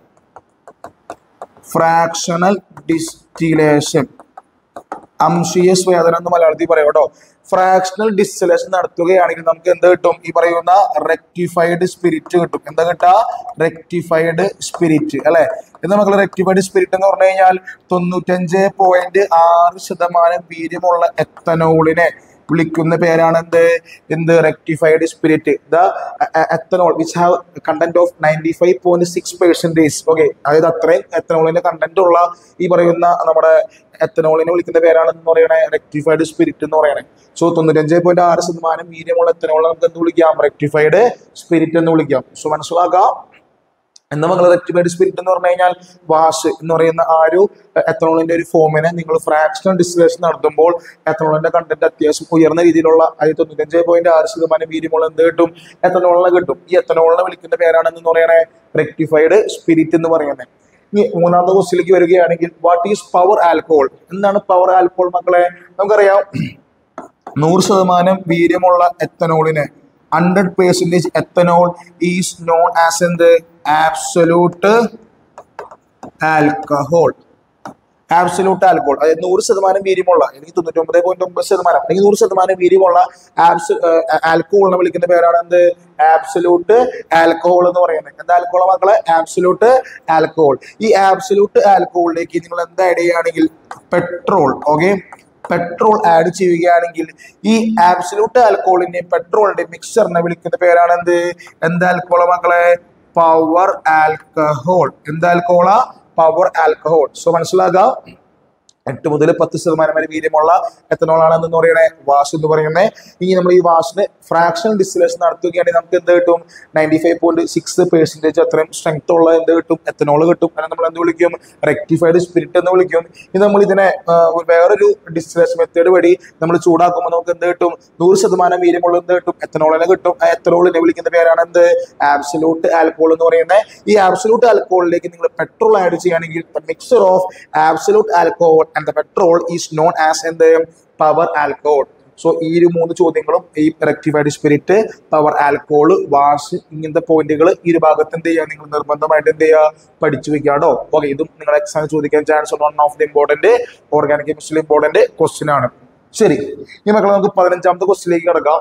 S2: ഫ്രാക്ഷണൽ ഡിസ്റ്റിലേഷൻ അംശീയ സ്വേദനം എന്ന് മലയാളത്തിൽ പറയും കേട്ടോ ഫ്രാക്ഷണൽ ഡിസ്റ്റിലേഷൻ നടത്തുകയാണെങ്കിൽ നമുക്ക് എന്ത് കിട്ടും ഈ പറയുന്ന റെക്ടിഫൈഡ് സ്പിരിറ്റ് കിട്ടും എന്താ കിട്ടാ റെക്ടിഫൈഡ് സ്പിരിറ്റ് അല്ലെ എന്താ മക്കളെ റെക്ടിഫൈഡ് സ്പിരിറ്റ് എന്ന് പറഞ്ഞു കഴിഞ്ഞാൽ തൊണ്ണൂറ്റഞ്ച് പോയിന്റ് ആറ് ശതമാനം വീര്യമുള്ള എത്തനോളിനെ വിളിക്കുന്ന പേരാണ് എന്ത് എന്ത് rectified spirit the ethanol which have content of ninety five point six percentage okay അതായത് അത്രയും എത്തനോളിന്റെ കണ്ടന്റ് ഉള്ള ഈ പറയുന്ന നമ്മുടെ എത്തനോളിനെ വിളിക്കുന്ന പേരാണ് എന്ന് പറയണേ റെക്ടിഫൈഡ് സ്പിരിറ്റ് എന്ന് പറയണേ സോ തൊണ്ണൂറ്റഞ്ച് പോയിന്റ് ആറ് ശതമാനം വീര്യമുള്ള എത്തനോളിനെ നമുക്ക് എന്ത് വിളിക്കാം റെക്ടിഫൈഡ് സ്പിരിറ്റ് എന്ന് വിളിക്കാം സോ മനസ്സിലാക്കാം എന്താ മക്കൾ റെക്ടിഫൈഡ് സ്പിരിറ്റ് എന്ന് പറഞ്ഞു കഴിഞ്ഞാൽ വാഷ് എന്ന് പറയുന്ന ആ ഒരു എത്തനോളിന്റെ ഒരു ഫോമിനെ നിങ്ങൾ ഫ്രാക്ഷണൽ ഡിസ്റ്റിലേഷൻ നടത്തുമ്പോൾ എത്തനോളിന്റെ കണ്ടന്റ് അത്യാവശ്യം ഉയർന്ന രീതിയിലുള്ള അതായത് തൊണ്ണൂറ്റഞ്ച് പോയിന്റ് ആറ് ശതമാനം വീര്യമുള്ള എന്ത് കിട്ടും എത്തനോളിനെ കിട്ടും ഈ എത്തനോളിനെ വിളിക്കുന്ന പേരാണ് എന്ന് പറയണേ റെക്ടിഫൈഡ് സ്പിരിറ്റ് എന്ന് പറയുന്നത് ഇനി മൂന്നാമത്തെ ക്വസ്റ്റിലേക്ക് വരികയാണെങ്കിൽ വാട്ട് ഈസ് പവർ ആൽക്കോൾ എന്താണ് പവർ ആൽക്കോൾ മക്കളെ നമുക്കറിയാം നൂറ് ശതമാനം വീര്യമുള്ള എത്തനോളിന് hundred percentage ethanol is known as എന്ത് ആബ്സൊല്യൂട്ട് ആൽക്കഹോൾ ആബ്സൊല്യൂട്ട് ആൽക്കഹോൾ അതായത് നൂറ് ശതമാനം വീര്യമുള്ള അല്ലെങ്കിൽ തൊണ്ണൂറ്റൊമ്പത് പോയിന്റ് ഒമ്പത് ശതമാനം അല്ലെങ്കിൽ നൂറ് ശതമാനം വീര്യമുള്ള ആബ്സ് ആൽക്കഹോളിനെ വിളിക്കുന്ന പേരാണ് എന്ത് ആബ്സൊല്യൂട്ട് ആൽക്കഹോൾ എന്ന് പറയുന്നത് എന്താ ആൽക്കഹോൾ മക്കളെ ആബ്സൊല്യൂട്ട് ആൽക്കഹോൾ ഈ ആബ്സൊല്യൂട്ട് ആൽക്കഹോളിലേക്ക് നിങ്ങൾ എന്താ ആഡ് ചെയ്യുകയാണെങ്കിൽ പെട്രോൾ ഓക്കെ പെട്രോൾ ആഡ് ചെയ്യുകയാണെങ്കിൽ ഈ ആബ്സല്യൂട്ട് ആൽക്കഹോളിന്റെ പെട്രോളിന്റെ മിക്സറിനെ വിളിക്കുന്ന പേരാണ് എന്ത് എന്ത് ആൽക്കഹോള മക്കളെ പവർ ആൽക്കഹോൾ എന്ത് ആൽക്കഹോളാ പവർ ആൽക്കഹോൾ സോ മനസ്സിലാക്കുക എട്ട് മുതൽ പത്ത് ശതമാനം വരെ വീര്യമുള്ള എത്തനോൾ ആണെന്ന് പറയണേ വാഷ് എന്ന് പറയുന്നത് ഇനി നമ്മൾ ഈ വാഷിന് ഫ്രാക്ഷൻ ഡിസ്റ്റിലേഷൻ നടത്തുകയാണെങ്കിൽ നമുക്ക് എന്ത് കിട്ടും ninety five point six percentage അത്രയും സ്ട്രെങ്ത് ഉള്ള എന്ത് കിട്ടും എത്തനോൾ കിട്ടും അതിനെ നമ്മൾ എന്ത് വിളിക്കും റെക്ടിഫൈഡ് സ്പിരിറ്റ് എന്ന് വിളിക്കും ഇത് നമ്മൾ ഇതിനെ ആ, ഒരു വേറൊരു ഡിസ്റ്റിലേഷൻ മെത്തേഡ് വഴി നമ്മൾ ചൂടാക്കുമ്പോൾ നമുക്ക് എന്ത് കിട്ടും നൂറ് ശതമാനം വീര്യമുള്ള എന്ത് കിട്ടും എത്തനോളിനെ കിട്ടും ആ എത്തനോളിനെ വിളിക്കുന്ന പേരാണ് എന്ത് ആബ്സലൂട്ട് ആൽക്കോൾ എന്ന് പറയുന്നത് ഈ ആബ്സലൂട്ട് ആൽക്കോളിലേക്ക് നിങ്ങൾ പെട്രോൾ ആഡ് ചെയ്യുകയാണെങ്കിൽ mixer of absolute alcohol and the petrol is known as എന്ത് പവർ ആൽക്കോൾ സോ ഈ ഒരു മൂന്ന് ചോദ്യങ്ങളും ഈ rectified spirit power alcohol wash ഇങ്ങനത്തെ പോയിന്റുകൾ ഈ ഒരു ഭാഗത്ത് എന്ത് ചെയ്യുക നിങ്ങൾ നിർബന്ധമായിട്ട് എന്ത് ചെയ്യുക പഠിച്ചു വെക്കാടോ ഓക്കെ ഇതും നിങ്ങൾ എക്സാം ചോദിക്കാൻ chance one of the important organic chemistry important question ആണ് ശരി ഈ മക്കളെ നമുക്ക് പതിനഞ്ചാമത്തെ ക്വസ്റ്റിലേക്ക് കിടക്കാം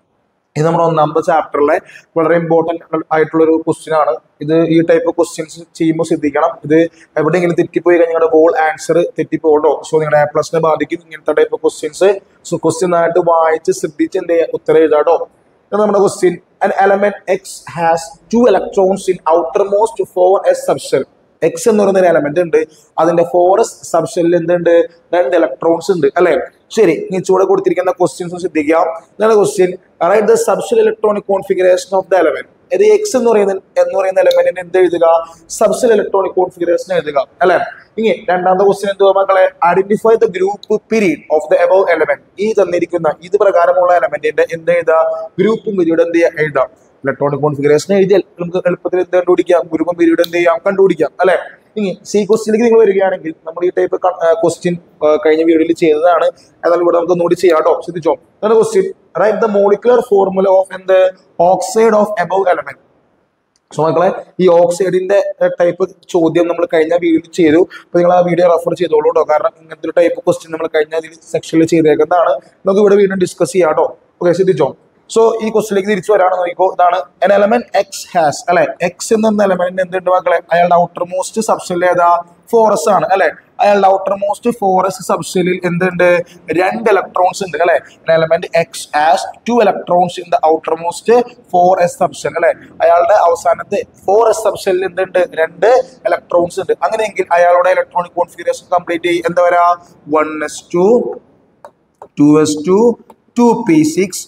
S2: ഇത് നമ്മുടെ ഒന്നാമത്തെ ചാപ്റ്ററിലെ വളരെ ഇമ്പോർട്ടന്റ് ആയിട്ടുള്ള ഒരു ക്വസ്റ്റ്യൻ ആണ് ഇത് ഈ ടൈപ്പ് ക്വസ്റ്റ്യൻസ് ചെയ്യുമ്പോൾ ശ്രദ്ധിക്കണം ഇത് എവിടെയെങ്കിലും തെറ്റിപ്പോയി കഴിഞ്ഞാൽ നിങ്ങളുടെ ഹോൾ ആൻസർ തെറ്റിപ്പോകട്ടോ സോ നിങ്ങളുടെ എ പ്ലസിനെ ബാധിക്കും ഇങ്ങനത്തെ ടൈപ്പ് ക്വസ്റ്റ്യൻസ് സോ ക്വസ്റ്റ്യൻ ആയിട്ട് വായിച്ച് ശ്രദ്ധിച്ച് എന്ത് ചെയ്യുക ഉത്തരം എഴുതാട്ടോ ഇത് നമ്മുടെ question an element x has two electrons in outermost four s subshell X എന്ന് പറയുന്ന ഒരു എലമെന്റ് ഉണ്ട് അതിന്റെ ഫോറസ് സബ്ഷെല്ലിൽ എന്തുണ്ട് രണ്ട് ഇലക്ട്രോൺസ് ഉണ്ട് അല്ലെ ശരി ഇനി ചൂടെ കൊടുത്തിരിക്കുന്ന ക്വസ്റ്റ്യൻസ് ശ്രദ്ധിക്കാം ഇതാണ് question write the subshell electronic configuration of the element ഇത് എക്സ് എന്ന് പറയുന്ന എന്ന് പറയുന്ന എലമെന്റിന് എന്ത് എഴുതുക സബ്ഷെൽ ഇലക്ട്രോണിക് കോൺഫിഗറേഷൻ എഴുതുക അല്ലെ ഇനി രണ്ടാമത്തെ ക്വസ്റ്റ്യൻ എന്തുവാ മക്കളെ identify the group period of the above element ഈ തന്നിരിക്കുന്ന ഇത് പ്രകാരമുള്ള എലമെന്റിന്റെ എന്ത് എഴുതുക ഗ്രൂപ്പും പീരീഡ് എന്ത് ചെയ്യുക എഴുതാം ഇലക്ട്രോണിക് കോൺഫിഗറേഷൻ എഴുതിയാൽ നമുക്ക് എളുപ്പത്തിൽ എന്ത് കണ്ടുപിടിക്കാം ഗ്രൂപ്പും പീരീഡ് എന്ത് ചെയ്യാം കണ്ടുപിടിക്കാം അല്ലെ ഇനി സി ക്വസ്റ്റിലേക്ക് നിങ്ങൾ വരികയാണെങ്കിൽ നമ്മൾ ഈ ടൈപ്പ് ക്വസ്റ്റ്യൻ കഴിഞ്ഞ വീഡിയോയിൽ ചെയ്തതാണ് എന്നാൽ ഇവിടെ നമുക്ക് ഒന്നുകൂടി ചെയ്യാം കേട്ടോ ശ്രദ്ധിച്ചോ അതാണ് question write the molecular formula of എന്ത് oxide of above element so മക്കളെ ഈ ഓക്സൈഡിന്റെ ടൈപ്പ് ചോദ്യം നമ്മൾ കഴിഞ്ഞ വീഡിയോയിൽ ചെയ്തു അപ്പൊ നിങ്ങൾ ആ വീഡിയോ റെഫർ ചെയ്തോളൂ കേട്ടോ കാരണം ഇങ്ങനത്തെ ഒരു ടൈപ്പ് ക്വസ്റ്റ്യൻ നമ്മൾ കഴിഞ്ഞ സെക്ഷനിൽ ചെയ്തേക്കുന്നതാണ് നമുക്ക് ഇവിടെ വീണ്ടും ഡിസ്കസ് ചെയ്യാം കേട്ടോ ഓക്കെ ശ്രദ്ധിച്ചോ സോ ഈ ക്വസ്റ്റിലേക്ക് തിരിച്ചു വരാണെന്ന് നോക്കിക്കോ ഇതാണ് എൻ എലമെന്റ് എക്സ് ഹാസ് അല്ലെ എക്സ് എന്ന എലമെന്റ് എന്തുണ്ട് മക്കളെ അയാളുടെ ഔട്ടർ മോസ്റ്റ് സബ്ഷനിൽ ഏതാ ഫോറസ് ആണ് അല്ലെ അയാളുടെ ഔട്ടർ മോസ്റ്റ് ഫോറസ് സബ്ഷനിൽ എന്തുണ്ട് രണ്ട് ഇലക്ട്രോൺസ് ഉണ്ട് അല്ലെ element X has two electrons in the outermost four S subshell അല്ലെ അയാളുടെ അവസാനത്തെ ഫോർ എസ് സബ്ഷനിൽ എന്തുണ്ട് രണ്ട് ഇലക്ട്രോൺസ് ഉണ്ട് അങ്ങനെയെങ്കിൽ അയാളുടെ ഇലക്ട്രോണിക് കോൺഫിഗറേഷൻ കംപ്ലീറ്റ് ചെയ്യും എന്താ പറയാ one S two two S two two P six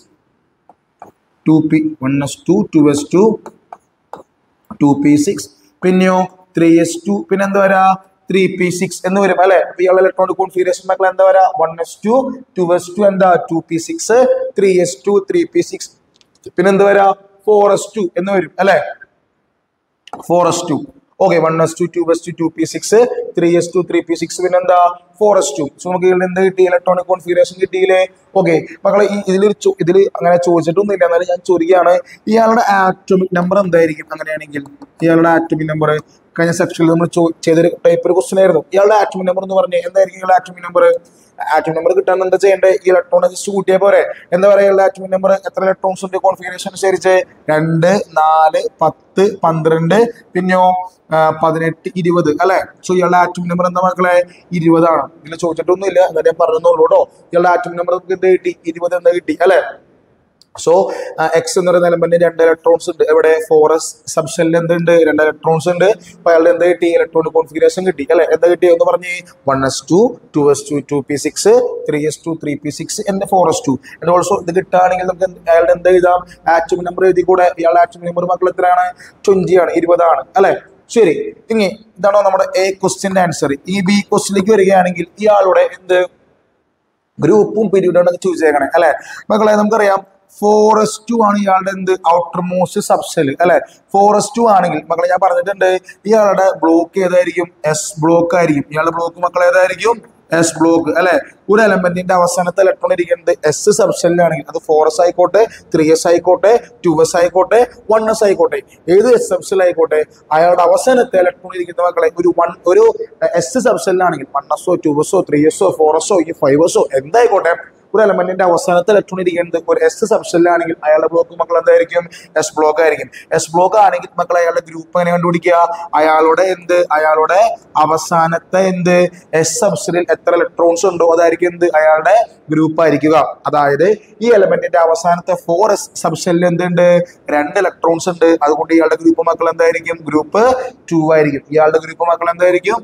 S2: two P one S two two S two two P six പിന്നെയോ ത്രീ എസ് ടു പിന്നെ എന്താ വരാ ത്രീ പി സിക്സ് എന്ന് വരും അല്ലെ ഇയാളുടെ ഇലക്ട്രോണിക് കോൺഫിഗറേഷൻ മക്കൾ എന്താ വരാ one S two two S two എന്താ two P six three S two three P six പിന്നെ എന്താ വരാ ഫോർ എസ് ടു എന്ന് വരും അല്ലെ four S two okay one S two two S two two P six three S two three P six പിന്നെ എന്താ four S to so നമുക്ക് ഇതിൽ എന്ത് കിട്ടി ഇലക്ട്രോണിക് കോൺഫിഗറേഷൻ കിട്ടിയില്ലേ ഓക്കെ മക്കളെ ഈ ഇതിലൊരു ചോ- ഇതിൽ അങ്ങനെ ചോദിച്ചിട്ടൊന്നുമില്ല എന്നാലും ഞാൻ ചോദിക്കുകയാണ് ഇയാളുടെ ആറ്റോമിക് നമ്പർ എന്തായിരിക്കും അങ്ങനെയാണെങ്കിൽ ഇയാളുടെ ആറ്റോമിക് നമ്പർ കഴിഞ്ഞ സെക്ഷനിൽ നമ്മൾ ചോ- ചെയ്തൊരു ടൈപ്പ് ഒരു ക്വസ്റ്റൻ ആയിരുന്നു ഇയാളുടെ ആറ്റോമിക് നമ്പർ എന്ന് പറഞ്ഞേ എന്തായിരിക്കും ഇയാളുടെ ആറ്റോമിക് നമ്പർ ആറ്റോമിക് നമ്പർ കിട്ടാൻ എന്താ ചെയ്യേണ്ടത് ഈ ഇലക്ട്രോൺ ജസ്റ്റ് കൂട്ടിയാൽ പോരെ എന്താ പറയുക ഇയാളുടെ ആറ്റോമിക് നമ്പർ എത്ര ഇലക്ട്രോൺസ് ഉണ്ട് കോൺഫിഗറേഷൻ അനുസരിച്ച് രണ്ട് നാല് പത്ത് പന്ത്രണ്ട് പിന്നെയോ ആ, പതിനെട്ട് ഇരുപത് അല്ലെ സോ ഇയാളുടെ ആറ്റോമിക് നമ്പർ എന്താ മക്കളെ ഇരുപതാണ് ഇതിൽ ചോദിച്ചിട്ടൊന്നുമില്ല എന്നാലും ഞാൻ പറഞ്ഞോളൂ കേട്ടോ ഇയാളുടെ ആറ്റോമിക് നമ്പർ നമുക്ക് എന്ത് കിട്ടി ഇരുപത് എന്താ കിട്ടി അല്ലെ സോ എക്സ് എന്ന് പറയുന്ന എലമെന്റ് രണ്ട് ഇലക്ട്രോൺസ് ഉണ്ട് എവിടെ ഫോറസ് സബ്ഷനിൽ എന്തുണ്ട് രണ്ട് ഇലക്ട്രോൺസ് ഉണ്ട് അപ്പൊ അയാളുടെ എന്താ കിട്ടി ഇലക്ട്രോണിക് കോൺഫിഗറേഷൻ കിട്ടി അല്ലെ എന്താ കിട്ടി എന്ന് പറഞ്ഞ് one S two two S two two P six three S two three P six എന്റെ four S two and also ഇത് കിട്ടുകയാണെങ്കിൽ നമുക്ക് എന്ത് അയാളുടെ എന്താ എഴുതാം ആറ്റോമിക് നമ്പർ എഴുതി കൂടെ ഇയാളുടെ ആറ്റോമിക് നമ്പർ മക്കൾ എത്രയാണ് ട്വന്റി ആണ് ഇരുപതാണ് അല്ലെ ശരി ഇനി ഇതാണോ നമ്മുടെ എ ക്വസ്റ്റ്യന്റെ ആൻസർ ഈ ബി ക്വസ്റ്റിലേക്ക് വരികയാണെങ്കിൽ ഇയാളുടെ എന്ത് ഗ്രൂപ്പും പീരീഡും ചൂസ് ചെയ്യണേ അല്ലെ മക്കളെ നമുക്കറിയാം ഫോറസ്റ്റ് ടു ആണ് ഇയാളുടെ എന്ത് ഔട്ടർ മോസ്റ്റ് സബ്സെൽ അല്ലെ ഫോറസ്റ്റ് ടു ആണെങ്കിൽ മക്കളെ ഞാൻ പറഞ്ഞിട്ടുണ്ട് ഇയാളുടെ ബ്ലോക്ക് ഏതായിരിക്കും എസ് ബ്ലോക്ക് ആയിരിക്കും ഇയാളുടെ ബ്ലോക്ക് മക്കൾ ഏതായിരിക്കും എസ് ബ്ലോക്ക് അല്ലെ ഒരു എലമെന്റിന്റെ അവസാനത്തെ ഇലക്ട്രോൺ ഇരിക്കുന്നത് എസ് സബ്ഷനിലാണെങ്കിൽ അത് ഫോർ എസ് ആയിക്കോട്ടെ ത്രീ എസ് ആയിക്കോട്ടെ ടു എസ് ആയിക്കോട്ടെ വൺ എസ് ആയിക്കോട്ടെ ഏത് എസ് സബ്ഷനിൽ ആയിക്കോട്ടെ അയാളുടെ അവസാനത്തെ ഇലക്ട്രോൺ ഇരിക്കുന്ന മക്കളെ ഒരു വൺ ഒരു എസ് സബ്ഷനിലാണെങ്കിൽ വൺ എസോ ടു എസോ ത്രീ എസോ ഫോർ എസോ ഈ ഫൈവ് എസോ എന്തായിക്കോട്ടെ ഒരു എലമെന്റിന്റെ അവസാനത്തെ ഇലക്ട്രോൺ ഇരിക്കുന്നത് ഒരു എസ് സബ്ഷനിലാണെങ്കിൽ അയാളുടെ ബ്ലോക്ക് മക്കൾ എന്തായിരിക്കും എസ് ബ്ലോക്ക് ആയിരിക്കും എസ് ബ്ലോക്ക് ആണെങ്കിൽ മക്കൾ അയാളുടെ ഗ്രൂപ്പ് എങ്ങനെ കണ്ടുപിടിക്കുക അയാളുടെ എന്ത് അയാളുടെ അവസാനത്തെ എന്ത് എസ് സബ്ഷനിൽ എത്ര ഇലക്ട്രോൺസ് ഉണ്ടോ അതായിരിക്കും എന്ത് അയാളുടെ ഗ്രൂപ്പ് ആയിരിക്കുക അതായത് ഈ എലമെന്റിന്റെ അവസാനത്തെ ഫോർ എസ് സബ്ഷനിൽ എന്തുണ്ട് രണ്ട് ഇലക്ട്രോൺസ് ഉണ്ട് അതുകൊണ്ട് ഇയാളുടെ ഗ്രൂപ്പ് മക്കൾ എന്തായിരിക്കും ഗ്രൂപ്പ് ടു ആയിരിക്കും ഇയാളുടെ ഗ്രൂപ്പ് മക്കൾ എന്തായിരിക്കും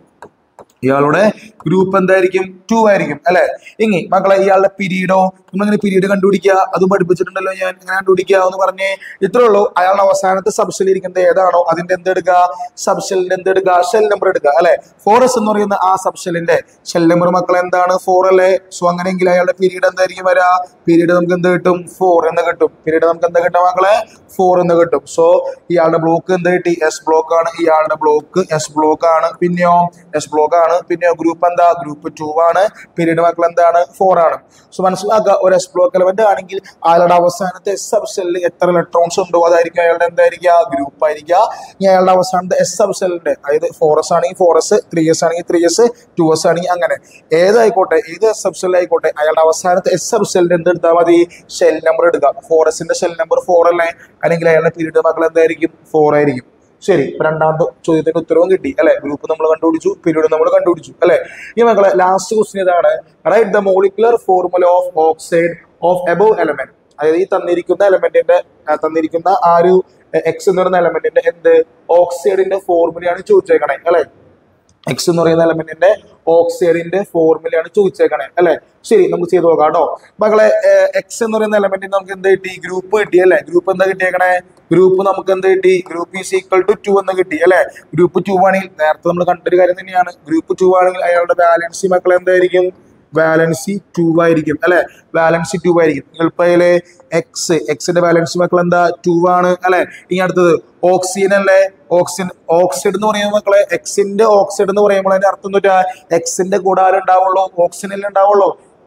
S2: ഇയാളുടെ ഗ്രൂപ്പ് എന്തായിരിക്കും ടു ആയിരിക്കും അല്ലെ ഇനി മക്കളെ ഇയാളുടെ പീരീഡോ നമ്മളിങ്ങനെ പീരീഡ് കണ്ടുപിടിക്കുക അതും പഠിപ്പിച്ചിട്ടുണ്ടല്ലോ ഞാൻ എങ്ങനെ കണ്ടുപിടിക്കുക എന്ന് പറഞ്ഞേ ഇത്രേ ഉള്ളൂ അയാളുടെ അവസാനത്തെ സബ്ഷെൽ ഇരിക്കുന്നത് ഏതാണോ അതിന്റെ എന്ത് എടുക്കുക സബ്ഷെല്ലിന്റെ എന്ത് എടുക്കുക ഷെൽ നമ്പർ എടുക്കുക അല്ലെ ഫോറസ് എന്ന് പറയുന്ന ആ സബ്ഷെല്ലിന്റെ ഷെൽ നമ്പർ മക്കൾ എന്താണ് ഫോർ അല്ലേ സോ അങ്ങനെയെങ്കിൽ അയാളുടെ പീരീഡ് എന്തായിരിക്കും വരാ പീരീഡ് നമുക്ക് എന്ത് കിട്ടും ഫോർ എന്ന് കിട്ടും പീരീഡ് നമുക്ക് എന്താ കിട്ടും മക്കളെ ഫോർ എന്ന് കിട്ടും സോ ഇയാളുടെ ബ്ലോക്ക് എന്ത് കിട്ടി എസ് ബ്ലോക്ക് ആണ് ഇയാളുടെ ബ്ലോക്ക് എസ് ബ്ലോക്ക് ആണ് പിന്നെയോ എസ് ബ്ലോക്ക് ആണ് പിന്നെയോ ഗ്രൂപ്പ് എന്താ ഗ്രൂപ്പ് ടു ആണ് പീരീഡ് മക്കൾ എന്താണ് ഫോർ ആണ് സോ മനസ്സിലാക്കുക ഒരു എസ് ബ്ലോക്ക് എലമെന്റ് ആണെങ്കിൽ അയാളുടെ അവസാനത്തെ എസ് സബ്സെല്ലിൽ എത്ര ഇലക്ട്രോൺസ് ഉണ്ടോ അതായിരിക്കും അയാളുടെ എന്തായിരിക്കുക ഗ്രൂപ്പ് ആയിരിക്കുക ഇനി അയാളുടെ അവസാനത്തെ എസ് സബ്സെല്ലിന്റെ അതായത് ഫോർ എസ് ആണെങ്കിൽ ഫോർ എസ് ത്രീ എസ് ആണെങ്കിൽ ത്രീ എസ് ടു എസ് ആണെങ്കിൽ അങ്ങനെ ഏതായിക്കോട്ടെ ഏത് എസ് സബ്സെൽ ആയിക്കോട്ടെ അയാളുടെ അവസാനത്തെ എസ് സബ്സെല്ലിന്റെ എന്ത് എടുത്താൽ മതി ഷെൽ നമ്പർ എടുക്കുക ഫോർ എസിന്റെ ഷെൽ നമ്പർ ഫോർ അല്ലേ അല്ലെങ്കിൽ അയാളുടെ പീരീഡ് മക്കൾ എന്തായിരിക്കും ഫോർ ആയിരിക്കും ശരി ഇപ്പൊ രണ്ടാമത്തെ ചോദ്യത്തിന്റെ ഉത്തരവും കിട്ടി അല്ലെ ഗ്രൂപ്പ് നമ്മൾ കണ്ടുപിടിച്ചു പീരീഡ് നമ്മൾ കണ്ടുപിടിച്ചു അല്ലെ ഈ മക്കളെ ലാസ്റ്റ് ക്വസ്റ്റ്യൻ ഇതാണ് write the molecular formula of oxide of above element അതായത് ഈ തന്നിരിക്കുന്ന എലമെന്റിന്റെ തന്നിരിക്കുന്ന ആ ഒരു എക്സ് എന്ന് പറയുന്ന എലമെന്റിന്റെ എന്ത് ഓക്സൈഡിന്റെ ഫോർമുലയാണ് ചോദിച്ചേക്കണേ അല്ലെ എക്സ് എന്ന് പറയുന്ന എലമെന്റിന്റെ ഓക്സൈഡിന്റെ ഫോർമുലയാണ് ചോദിച്ചേക്കണേ അല്ലെ ശരി നമുക്ക് ചെയ്ത് നോക്കാം കേട്ടോ മക്കളെ എക്സ് എന്ന് പറയുന്ന എലമെന്റിന് നമുക്ക് എന്ത് കിട്ടി ഗ്രൂപ്പ് കിട്ടി അല്ലെ ഗ്രൂപ്പ് എന്താ കിട്ടിയേക്കണേ ഗ്രൂപ്പ് നമുക്ക് എന്ത് കിട്ടി group is equal to two എന്ന് കിട്ടി അല്ലെ ഗ്രൂപ്പ് ടു ആണെങ്കിൽ നേരത്തെ നമ്മൾ കണ്ടൊരു കാര്യം തന്നെയാണ് ഗ്രൂപ്പ് ടു ആണെങ്കിൽ അയാളുടെ ബാലൻസി മക്കൾ എന്തായിരിക്കും ബാലൻസി ടു ആയിരിക്കും അല്ലെ ബാലൻസി ടു ആയിരിക്കും എളുപ്പയിലെ എക്സ് എക്സിന്റെ ബാലൻസി മക്കൾ എന്താ ടു ആണ് അല്ലെ ഇനി അടുത്തത് ഓക്സിജൻ അല്ലേ ഓക്സിജൻ ഓക്സൈഡ് എന്ന് പറയുന്ന മക്കളെ എക്സിന്റെ ഓക്സൈഡ് എന്ന് പറയുമ്പോൾ അതിന്റെ അർത്ഥം എന്താ എക്സിന്റെ കൂടെ ആരുണ്ടാവുള്ളൂ ഓക്സിജനിൽ ഉണ്ടാവുള്ളൂ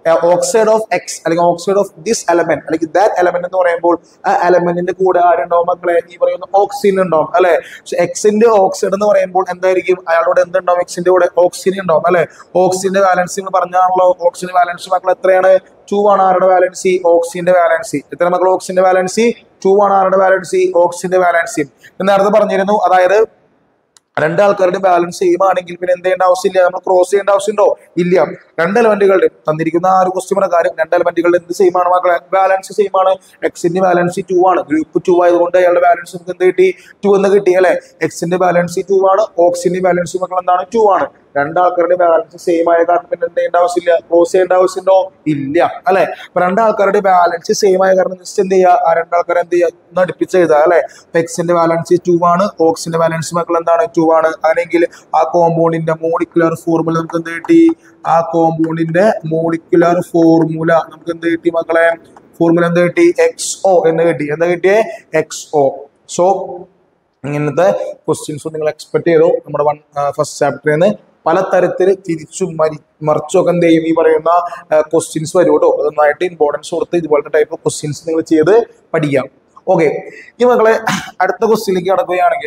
S2: ഓക്സൈഡ് ഓഫ് എക്സ് അല്ലെങ്കിൽ ഓക്സൈഡ് ഓഫ് ദിസ് എലമെന്റ് അല്ലെങ്കിൽ ദാറ്റ് എലമെന്റ് എന്ന് പറയുമ്പോൾ ആ എലമെന്റിന്റെ കൂടെ ആരുണ്ടാവും മക്കളെ ഈ പറയുന്ന ഓക്സിജൻ ഉണ്ടാവും അല്ലെ പക്ഷെ എക്സിന്റെ ഓക്സൈഡ് എന്ന് പറയുമ്പോൾ എന്തായിരിക്കും അയാളോട് എന്തുണ്ടാവും എക്സിന്റെ കൂടെ ഓക്സിജൻ ഉണ്ടാവും അല്ലെ ഓക്സിജന്റെ വാലൻസി എന്ന് പറഞ്ഞാണല്ലോ ഓക്സിജൻ വാലൻസി മക്കൾ എത്രയാണ് ടു ആണ് ആരുടെ വാലൻസി ഓക്സിജന്റെ വാലൻസി എത്ര മക്കൾ ഓക്സിജന്റെ വാലൻസി ടു ആണ് ആരുടെ വാലൻസി ഓക്സിജന്റെ വാലൻസി നേരത്തെ പറഞ്ഞിരുന്നു അതായത് രണ്ടാൾക്കാരുടെ ബാലൻസ് സെയിം ആണെങ്കിൽ പിന്നെ എന്ത് ചെയ്യേണ്ട ആവശ്യമില്ല നമ്മൾ ക്രോസ് ചെയ്യേണ്ട ആവശ്യമുണ്ടോ ഇല്ല രണ്ട് എലമെന്റുകളുടെ തന്നിരിക്കുന്ന ആ ഒരു ക്വസ്റ്റ്യൻ പ്രകാരം രണ്ട് എലമെന്റുകളുടെ എന്ത് സെയിം ആണ് മക്കളെ ബാലൻസ് സെയിം ആണ് എക്സിന്റെ ബാലൻസ് ടു ആണ് ഗ്രൂപ്പ് ടു ആയതുകൊണ്ട് അയാളുടെ ബാലൻസ് നമുക്ക് എന്ത് കിട്ടി ടു എന്ന് കിട്ടി അല്ലെ എക്സിന്റെ ബാലൻസ് ടു ആണ് ഓക്സിന്റെ ബാലൻസ് മക്കൾ എന്താണ് ടു ആണ് രണ്ടാൾക്കാരുടെ ബാലൻസ് സെയിം ആയ കാരണം പിന്നെ എന്ത് ചെയ്യേണ്ട ആവശ്യമില്ല ക്രോസ് ചെയ്യേണ്ട ആവശ്യമുണ്ടോ ഇല്ല അല്ലെ അപ്പൊ രണ്ടാൾക്കാരുടെ ബാലൻസ് സെയിം ആയ കാരണം ജസ്റ്റ് എന്ത് ചെയ്യുക ആ രണ്ടാൾക്കാർ എന്ത് ചെയ്യുക ഒന്ന് അടുപ്പിച്ച് എഴുതുക അല്ലെ എക്സിന്റെ ബാലൻസ് ടു ആണ് ഓക്സിന്റെ ബാലൻസ് മക്കൾ എന്താണ് ടു ആണ് അങ്ങനെയെങ്കിൽ ആ കോമ്പൗണ്ടിന്റെ മോളിക്കുലർ ഫോർമുല നമുക്ക് എന്ത് കിട്ടി ആ കോമ്പൗണ്ടിന്റെ മോളിക്കുലർ ഫോർമുല നമുക്ക് എന്ത് കിട്ടി മക്കളെ ഫോർമുല എന്ത് കിട്ടി എക്സ് ഒ എന്ന് കിട്ടി എന്താ കിട്ടിയേ എക്സ് ഒ സോ ഇങ്ങനത്തെ ക്വസ്റ്റ്യൻസ് നിങ്ങൾ എക്സ്പെക്ട് ചെയ്തു നമ്മുടെ വൺ ഫസ്റ്റ് ചാപ്റ്ററിൽ നിന്ന് പലതരത്തിൽ തിരിച്ചും മരി മറിച്ചും ഒക്കെ എന്ത് ചെയ്യും ഈ പറയുന്ന ക്വസ്റ്റ്യൻസ് വരും കേട്ടോ അത് നന്നായിട്ട് ഇമ്പോർട്ടൻസ് കൊടുത്ത് ഇതുപോലത്തെ ടൈപ്പ് ക്വസ്റ്റ്യൻസ് നിങ്ങൾ ചെയ്ത് പഠിക്കാം ഓക്കെ ഈ മക്കളെ അടുത്ത ക്വസ്റ്റ്യനിലേക്ക് കടക്കുകയാണെങ്കിൽ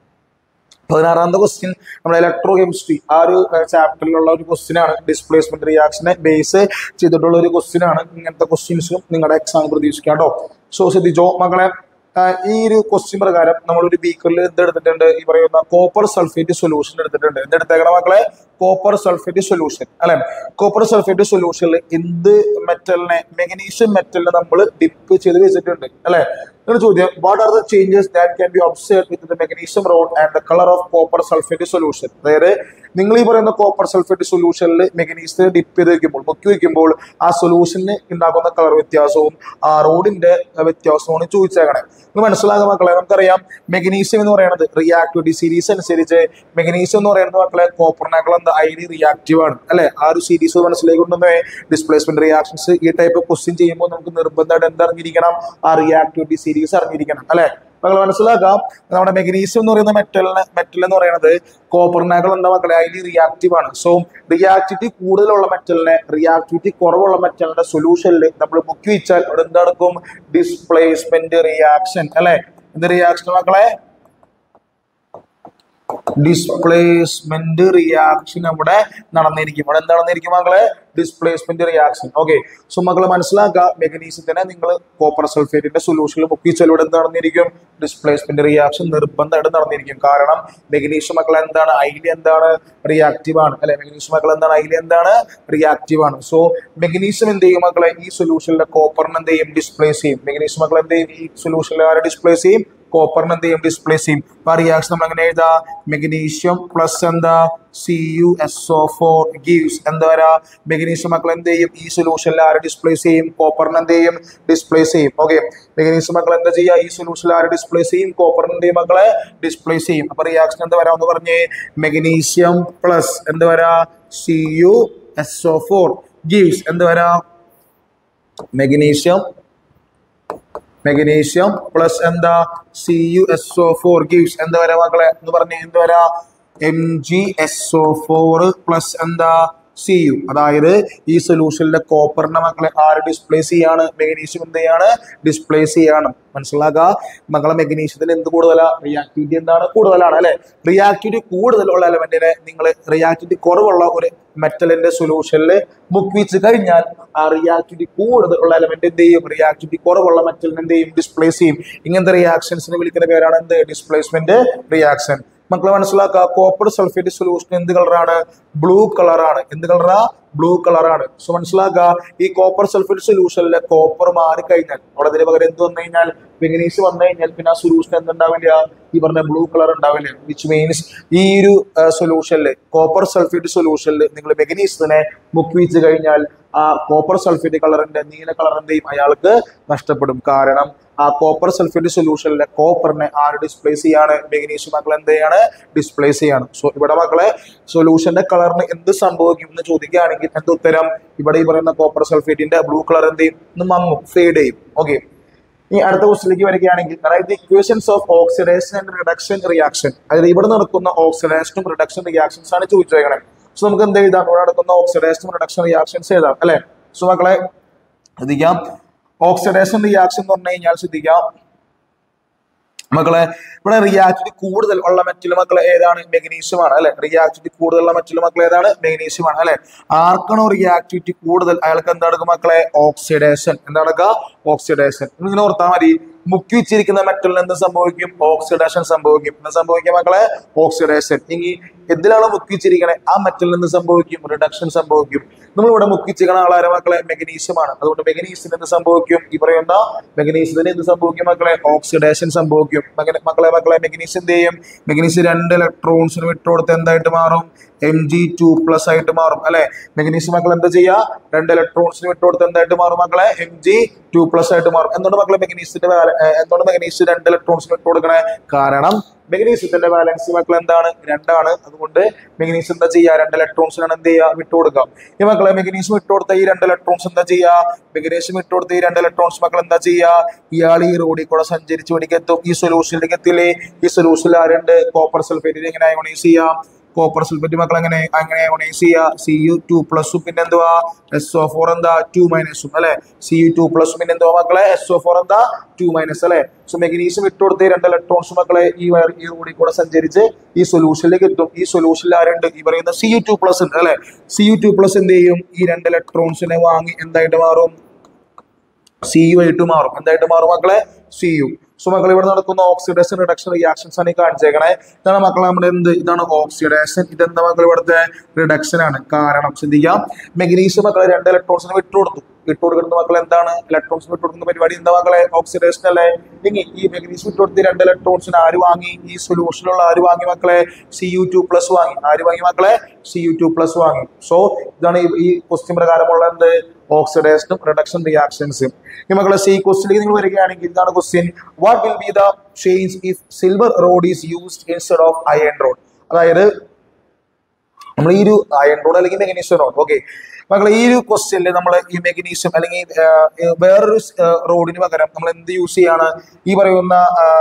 S2: പതിനാറാമത്തെ ക്വസ്റ്റ്യൻ നമ്മുടെ ഇലക്ട്രോ കെമിസ്ട്രി ആ ഒരു ചാപ്റ്ററിലുള്ള ഒരു ക്വസ്റ്റ്യൻ ആണ് ഡിസ്പ്ലേസ്മെന്റ് റിയാക്ഷനെ ബേസ് ചെയ്തിട്ടുള്ള ഒരു ക്വസ്റ്റ്യൻ ആണ് ഇങ്ങനത്തെ ക്വസ്റ്റ്യൻസും നിങ്ങളുടെ എക്സാം പ്രതീക്ഷിക്കാം കേട്ടോ സോ ശ്രദ്ധിച്ചോ മക്കളെ ആ, ഈ ഒരു ക്വസ്റ്റ്യൻ പ്രകാരം നമ്മൾ ഒരു ബീക്കറിൽ എന്ത് എടുത്തിട്ടുണ്ട് ഈ പറയുന്ന കോപ്പർ സൾഫേറ്റ് സൊല്യൂഷൻ എടുത്തിട്ടുണ്ട് എന്തെടുത്തേക്കണം മക്കളെ കോപ്പർ സൾഫേറ്റ് സൊല്യൂഷൻ അല്ലെ കോപ്പർ സൾഫേറ്റ് സൊല്യൂഷനിൽ എന്ത് മെറ്റലിനെ മെഗ്നീഷ്യം മെറ്റലിനെ നമ്മൾ ഡിപ്പ് ചെയ്ത് വെച്ചിട്ടുണ്ട് അല്ലെ ഒരു ചോദ്യം what are the changes that can be observe with the magnesium rod and the colour of copper sulphate solution അതായത് നിങ്ങൾ ഈ പറയുന്ന കോപ്പർ സൾഫേറ്റ് സൊല്യൂഷനിൽ മെഗ്നീഷ്യത്തെ ഡിപ്പ് ചെയ്ത് വെക്കുമ്പോൾ മുക്കി വെക്കുമ്പോൾ ആ സൊല്യൂഷന് ഉണ്ടാക്കുന്ന കളർ വ്യത്യാസവും ആ റോഡിന്റെ വ്യത്യാസവുമാണ് ചോദിച്ചേക്കണേ നിങ്ങൾ മനസ്സിലാകുന്ന മക്കളെ നമുക്കറിയാം മെഗ്നീഷ്യം എന്ന് പറയുന്നത് റിയാക്ടിവിറ്റി സീരീസ് അനുസരിച്ച് മെഗ്നീഷ്യം എന്ന് പറയുന്നത് മക്കളെ കോപ്പറിനേക്കാൾ എന്താ ഹൈലി റിയാക്റ്റീവ് ആണ് അല്ലെ ആ ഒരു സീരീസ് മനസ്സിലേക്ക് കൊണ്ടുവന്നേ ഡിസ്പ്ലേസ്മെന്റ് റിയാക്ഷൻസ് ഈ ടൈപ്പ് ക്വസ്റ്റ്യൻ ചെയ്യുമ്പോൾ നമുക്ക് നിർബന്ധമായിട്ട് എന്തറിഞ്ഞിരിക്കണം ആ റിയാക്ടിവിറ്റി സീരീസ് അറിഞ്ഞിരിക്കണം അല്ലെ നിങ്ങൾ മനസ്സിലാക്കാം നമ്മുടെ മെഗ്നീഷ്യം എന്ന് പറയുന്ന മെറ്റലിന് മെറ്റൽ എന്ന് പറയുന്നത് കോപ്പറിനേക്കാൾ എന്താ മക്കളെ ഹൈലി റിയാക്റ്റീവ് ആണ് സോ റിയാക്ടിവിറ്റി കൂടുതലുള്ള മെറ്റലിനെ റിയാക്ടിവിറ്റി കുറവുള്ള മെറ്റലിന്റെ സൊല്യൂഷനിൽ നമ്മൾ മുക്കി വെച്ചാൽ അവിടെ എന്ത് നടക്കും ഡിസ്പ്ലേസ്മെന്റ് റിയാക്ഷൻ അല്ലെ എന്ത് റിയാക്ഷൻ മക്കളെ ഡിസ്പ്ലേസ്മെന്റ് റിയാക്ഷൻ അവിടെ നടന്നിരിക്കും അവിടെ എന്താ നടന്നിരിക്കും മക്കളെ ഡിസ്പ്ലേസ്മെന്റ് റിയാക്ഷൻ ഓക്കെ സോ മക്കളെ മനസ്സിലാക്കുക മെഗ്നീഷ്യത്തിനെ നിങ്ങൾ കോപ്പർ സൾഫേറ്റിന്റെ സൊല്യൂഷനിൽ മുക്കിച്ചാൽ ഇവിടെ എന്ത് നടന്നിരിക്കും ഡിസ്പ്ലേസ്മെന്റ് റിയാക്ഷൻ നിർബന്ധമായിട്ട് നടന്നിരിക്കും കാരണം മെഗ്നീഷ്യം മക്കൾ എന്താണ് ഐലി എന്താണ് റിയാക്റ്റീവ് ആണ് അല്ലെ മെഗ്നീഷ്യം മക്കൾ എന്താണ് ഐലി എന്താണ് റിയാക്റ്റീവ് ആണ് സോ മെഗ്നീഷ്യം എന്ത് ചെയ്യും മക്കളെ ഈ സൊല്യൂഷനിലെ കോപ്പറിനെ എന്ത് ചെയ്യും ഡിസ്പ്ലേസ് ചെയ്യും മെഗ്നീഷ്യം മക്കൾ എന്ത് ചെയ്യും ഈ സൊല്യൂഷനിലെ ആരെ ഡിസ്പ്ലേസ് ചെയ്യും കോപ്പറിനെ എന്ത് ചെയ്യും ഡിസ്പ്ലേസ് ചെയ്യും അപ്പൊ ആ റിയാക്ഷൻ നമ്മൾ എങ്ങനെ എഴുതാ മെഗ്നീഷ്യം പ്ലസ് എന്താ C U S O four gives എന്താ പറയാ മെഗ്നീഷ്യം മക്കൾ എന്ത് ചെയ്യും ഈ സൊല്യൂഷനിൽ ആരെ ഡിസ്പ്ലേസ് ചെയ്യും കോപ്പറിനെ എന്ത് ചെയ്യും ഡിസ്പ്ലേസ് ചെയ്യും ഓക്കെ മെഗ്നീഷ്യം മക്കൾ എന്താ ചെയ്യുക ഈ സൊല്യൂഷനിൽ ആരെ ഡിസ്പ്ലേസ് ചെയ്യും കോപ്പറിനെ എന്ത് ചെയ്യും മക്കളെ ഡിസ്പ്ലേസ് ചെയ്യും അപ്പൊ റിയാക്ഷൻ എന്താ വരാ എന്ന് പറഞ്ഞേ മെഗ്നീഷ്യം പ്ലസ് എന്താ വരാ C U S O four gives എന്താ വരാ മെഗ്നീഷ്യം മെഗ്നീഷ്യം പ്ലസ് എന്താ C U S O four gives എന്താ വരാ മക്കളെ എന്ന് പറഞ്ഞ എന്ത് വരാ M G S O four plus എന്താ സി യു അതായത് ഈ സൊല്യൂഷനിലെ കോപ്പറിന്റെ മക്കളെ ആര് ഡിസ്പ്ലേസ് ചെയ്യാണ് മെഗ്നീഷ്യം എന്ത് ചെയ്യാണ് ഡിസ്പ്ലേസ് ചെയ്യാണ് മനസ്സിലാക്കുക മക്കളെ മെഗ്നീഷ്യത്തിന് എന്ത് കൂടുതലാ റിയാക്ടിവിറ്റി എന്താണ് കൂടുതലാണ് അല്ലെ റിയാക്ടിവിറ്റി കൂടുതലുള്ള എലമെന്റിനെ നിങ്ങൾ റിയാക്ടിവിറ്റി കുറവുള്ള ഒരു മെറ്റലിന്റെ സൊല്യൂഷനിൽ മുക്ക് വെച്ച് കഴിഞ്ഞാൽ ആ റിയാക്ടിവിറ്റി കൂടുതലുള്ള എലമെന്റ് എന്ത് ചെയ്യും റിയാക്ടിവിറ്റി കുറവുള്ള മെറ്റലിനെ എന്ത് ചെയ്യും ഡിസ്പ്ലേസ് ചെയ്യും ഇങ്ങനത്തെ റിയാക്ഷൻസിനെ വിളിക്കുന്ന പേരാണ് എന്ത് ഡിസ്പ്ലേസ്മെന്റ് റിയാക്ഷൻ മക്കളെ മനസ്സിലാക്കുക കോപ്പർ സൾഫേറ്റ് സൊല്യൂഷൻ എന്ത് കളറാണ് ബ്ലൂ കളറാണ് എന്ത് കളറാ ബ്ലൂ കളറാണ് സോ മനസ്സിലാക്കുക ഈ കോപ്പർ സൾഫേറ്റ് സൊല്യൂഷനിലെ കോപ്പർ മാറി കഴിഞ്ഞാൽ അവിടെ അതിന് പകരം എന്ത് വന്നു കഴിഞ്ഞാൽ മെഗ്നീസ് വന്നു കഴിഞ്ഞാൽ പിന്നെ ആ സൊല്യൂഷൻ എന്തുണ്ടാവില്ല ഈ പറഞ്ഞ ബ്ലൂ കളർ ഉണ്ടാവില്ല വിച്ച് മീൻസ് ഈ ഒരു സൊല്യൂഷനിൽ കോപ്പർ സൾഫേറ്റ് സൊല്യൂഷനിൽ നിങ്ങൾ മെഗ്നീസിനെ മുക്കി വെച്ച് കഴിഞ്ഞാൽ ആ കോപ്പർ സൾഫേറ്റ് കളറിന്റെ നീല കളറിന്റെയും അയാൾക്ക് നഷ്ടപ്പെടും കാരണം ആ കോപ്പർ സൾഫേറ്റ് സൊല്യൂഷനിലെ കോപ്പറിനെ ആര് ഡിസ്പ്ലേസ് ചെയ്യാണ് മെഗ്നീഷ്യം മക്കൾ എന്ത് ചെയ്യാണ് ഡിസ്പ്ലേസ് ചെയ്യാണ് സോ ഇവിടെ മക്കളെ സൊല്യൂഷന്റെ കളറിന് എന്ത് സംഭവിക്കും എന്ന് ചോദിക്കുകയാണെങ്കിൽ എന്ത് ഉത്തരം ഇവിടെ ഈ പറയുന്ന കോപ്പർ സൾഫേറ്റിന്റെ ബ്ലൂ കളർ എന്ത് ചെയ്യും ഒന്ന് മങ്ങും ഫേഡ് ചെയ്യും ഓക്കെ ഇനി അടുത്ത ക്വസ്റ്റിലേക്ക് വരികയാണെങ്കിൽ അതായത് equations of oxidation and reduction reaction അതായത് ഇവിടെ നടക്കുന്ന ഓക്സിഡേഷനും റിഡക്ഷൻ റിയാക്ഷൻസ് ആണ് ചോദിച്ചേക്കണേ സോ നമുക്ക് എന്ത് എഴുതാം ഇവിടെ നടക്കുന്ന ഓക്സിഡേഷനും റിഡക്ഷൻ റിയാക്ഷൻസ് എഴുതാം അല്ലെ സോ മക്കളെ ശ്രദ്ധിക്കാം ഓക്സിഡേഷൻ റിയാക്ഷൻ എന്ന് പറഞ്ഞു കഴിഞ്ഞാൽ ശ്രദ്ധിക്കാം മക്കളെ ഇവിടെ റിയാക്ടിവിറ്റി കൂടുതൽ ഉള്ള മെറ്റൽ മക്കളെ ഏതാണ് മെഗ്നീഷ്യം ആണ് അല്ലെ റിയാക്ടിവിറ്റി കൂടുതലുള്ള മെറ്റൽ മക്കൾ ഏതാണ് മെഗ്നീഷ്യം ആണ് അല്ലെ ആർക്കാണോ റിയാക്ടിവിറ്റി കൂടുതൽ അയാൾക്ക് എന്താ നടക്കുക മക്കളെ ഓക്സിഡേഷൻ എന്താ നടക്കുക ഓക്സിഡേഷൻ ഇങ്ങനെ ഓർത്താൽ മതി മുക്കി വെച്ചിരിക്കുന്ന മെറ്റലിന് എന്ത് സംഭവിക്കും ഓക്സിഡേഷൻ സംഭവിക്കും എന്താ സംഭവിക്കും മക്കളെ ഓക്സിഡേഷൻ ഇനി എന്തിനാണ് മുക്കി വെച്ചിരിക്കണേ ആ മെറ്റലിൽ നിന്ന് സംഭവിക്കും റിഡക്ഷൻ സംഭവിക്കും നമ്മളിവിടെ മുക്കി വെച്ചിരിക്കുന്ന ആളാരെ മക്കളെ മെഗ്നീഷ്യമാണ് അതുകൊണ്ട് മെഗ്നീഷ്യത്തിന് എന്ത് സംഭവിക്കും ഈ പറയുന്ന മെഗ്നീഷ്യത്തിന് എന്ത് സംഭവിക്കും മക്കളെ ഓക്സിഡേഷൻ സംഭവിക്കും മകനെ- മക്കളെ മക്കളെ മെഗ്നീഷ്യം എന്ത് ചെയ്യും മെഗ്നീഷ്യം രണ്ട് ഇലക്ട്രോൺസിന് വിട്ടുകൊടുത്ത് എന്തായിട്ട് മാറും എം ജി ടു പ്ലസ് ആയിട്ട് മാറും അല്ലെ മെഗ്നീഷ്യം മക്കൾ എന്താ ചെയ്യാ രണ്ട് ഇലക്ട്രോൺസിന് വിട്ടുകൊടുത്ത് എന്തായിട്ട് മാറും മക്കളെ എം ജി ടു പ്ലസ് ആയിട്ട് മാറും എന്തുകൊണ്ട് മക്കളെ മെഗ്നീഷ്യത്തിന്റെ വാല- ഏർ എന്തുകൊണ്ട് മെഗ്നീഷ്യം രണ്ട് ഇലക്ട്രോൺസിന് വിട്ടുകൊടുക്കണേ കാരണം മെഗ്നീഷ്യത്തിന്റെ ബാലൻസ് മക്കൾ എന്താണ് രണ്ടാണ് അതുകൊണ്ട് മെഗ്നീഷ്യം എന്താ ചെയ്യുക രണ്ട് ഇലക്ട്രോൺസിനാണ് എന്ത് ചെയ്യുക വിട്ടുകൊടുക്കുക ഈ മക്കളെ മെഗ്നീഷ്യം വിട്ടുകൊടുത്ത ഈ രണ്ട് ഇലക്ട്രോൺസ് എന്താ ചെയ്യുക മെഗ്നീഷ്യം വിട്ടുകൊടുത്ത ഈ രണ്ട് ഇലക്ട്രോൺസ് മക്കൾ എന്താ ചെയ്യുക ഇയാൾ ഈ റോഡിൽ കൂടെ സഞ്ചരിച്ച് ഇവിടേക്ക് എത്തും ഈ സൊല്യൂഷനിലേക്ക് എത്തില്ലേ ഈ സൊല്യൂഷനിൽ ആരുണ്ട് കോപ്പർ സൾഫേറ്റിൽ എങ്ങനെ അയോണൈസ് ചെയ്യാം കോപ്പർ സൾഫേറ്റ് മക്കൾ എങ്ങനെ അങ്ങനെ അയോണൈസ് ചെയ്യുക സി യു ടു പ്ലസും പിന്നെ എന്തുവാ എസ് ഒ ഫോർ എന്താ ടു മൈനസും അല്ലെ സി യു ടു പ്ലസും പിന്നെ എന്തുവാ മക്കളെ എസ് ഒ ഫോർ എന്താ ടു മൈനസ് അല്ലെ സോ മെഗ്നീഷ്യം ഇട്ടുകൊടുത്ത ഈ രണ്ട് ഇലക്ട്രോൺസ് മക്കളെ ഈ വയർ ഈ റോഡിൽ കൂടെ സഞ്ചരിച്ച് ഈ സൊല്യൂഷനിലേക്ക് എത്തും ഈ സൊല്യൂഷനിൽ ആരുണ്ട് ഈ പറയുന്ന സി യു ടു പ്ലസ് ഉണ്ട് അല്ലെ സി യു ടു പ്ലസ് എന്ത് ചെയ്യും ഈ രണ്ട് ഇലക്ട്രോൺസിനെ വാങ്ങി എന്തായിട്ട് മാറും സി യു ആയിട്ട് മാറും എന്തായിട്ട് മാറും മക്കളെ സി യു സോ മക്കൾ ഇവിടെ നടക്കുന്ന ഓക്സിഡേഷൻ റിഡക്ഷൻ റിയാക്ഷൻസ് ആണ് ഈ കാണിച്ചേക്കണേ ഇതാണ് മക്കളെ നമ്മുടെ എന്ത് ഇതാണ് ഓക്സിഡേഷൻ ഇതെന്താ മക്കൾ ഇവിടുത്തെ റിഡക്ഷൻ ആണ് കാരണം ശ്രദ്ധിക്കാം മെഗ്നീഷ്യം മക്കളെ രണ്ട് ഇലക്ട്രോൺസിന് വിട്ടുകൊടുത്തു വിട്ടുകൊടുക്കുന്ന മക്കൾ എന്താണ് ഇലക്ട്രോൺസ് വിട്ടുകൊടുക്കുന്ന പരിപാടി എന്താ മക്കളെ ഓക്സിഡേഷൻ അല്ലേ ഇനി ഈ മെഗ്നീഷ്യം വിട്ടുകൊടുത്ത രണ്ട് ഇലക്ട്രോൺസിന് ആര് വാങ്ങി ഈ സൊല്യൂഷനിലുള്ള ആര് വാങ്ങി മക്കളെ സി യു ടു പ്ലസ് വാങ്ങി ആര് വാങ്ങി മക്കളെ സി യു ടു പ്ലസ് വാങ്ങി സോ ഇതാണ് ഈ- ഈ ക്വസ്റ്റ്യൻ പ്രകാരമുള്ള എന്ത് ഓക്സിഡേഷനും റിഡക്ഷൻ റിയാക്ഷൻസും ഈ മക്കളെ സി ക്വസ്റ്റിലേക്ക് നിങ്ങൾ വരികയാണെങ്കിൽ ഇതാണ് question what will be the change if silver rod is used instead of iron rod അതായത് നമ്മൾ ഈ ഒരു അയൺ റോഡ് അല്ലെങ്കിൽ മെഗ്നീഷ്യം റോഡ് ഓക്കെ മക്കളെ ഈ ഒരു ക്വസ്റ്റ്യനിൽ നമ്മൾ ഈ മെഗ്നീഷ്യം അല്ലെങ്കിൽ ആ, ഏ, വേറൊരു റോഡിന് പകരം നമ്മൾ എന്ത് യൂസ് ചെയ്യാണ് ഈ പറയുന്ന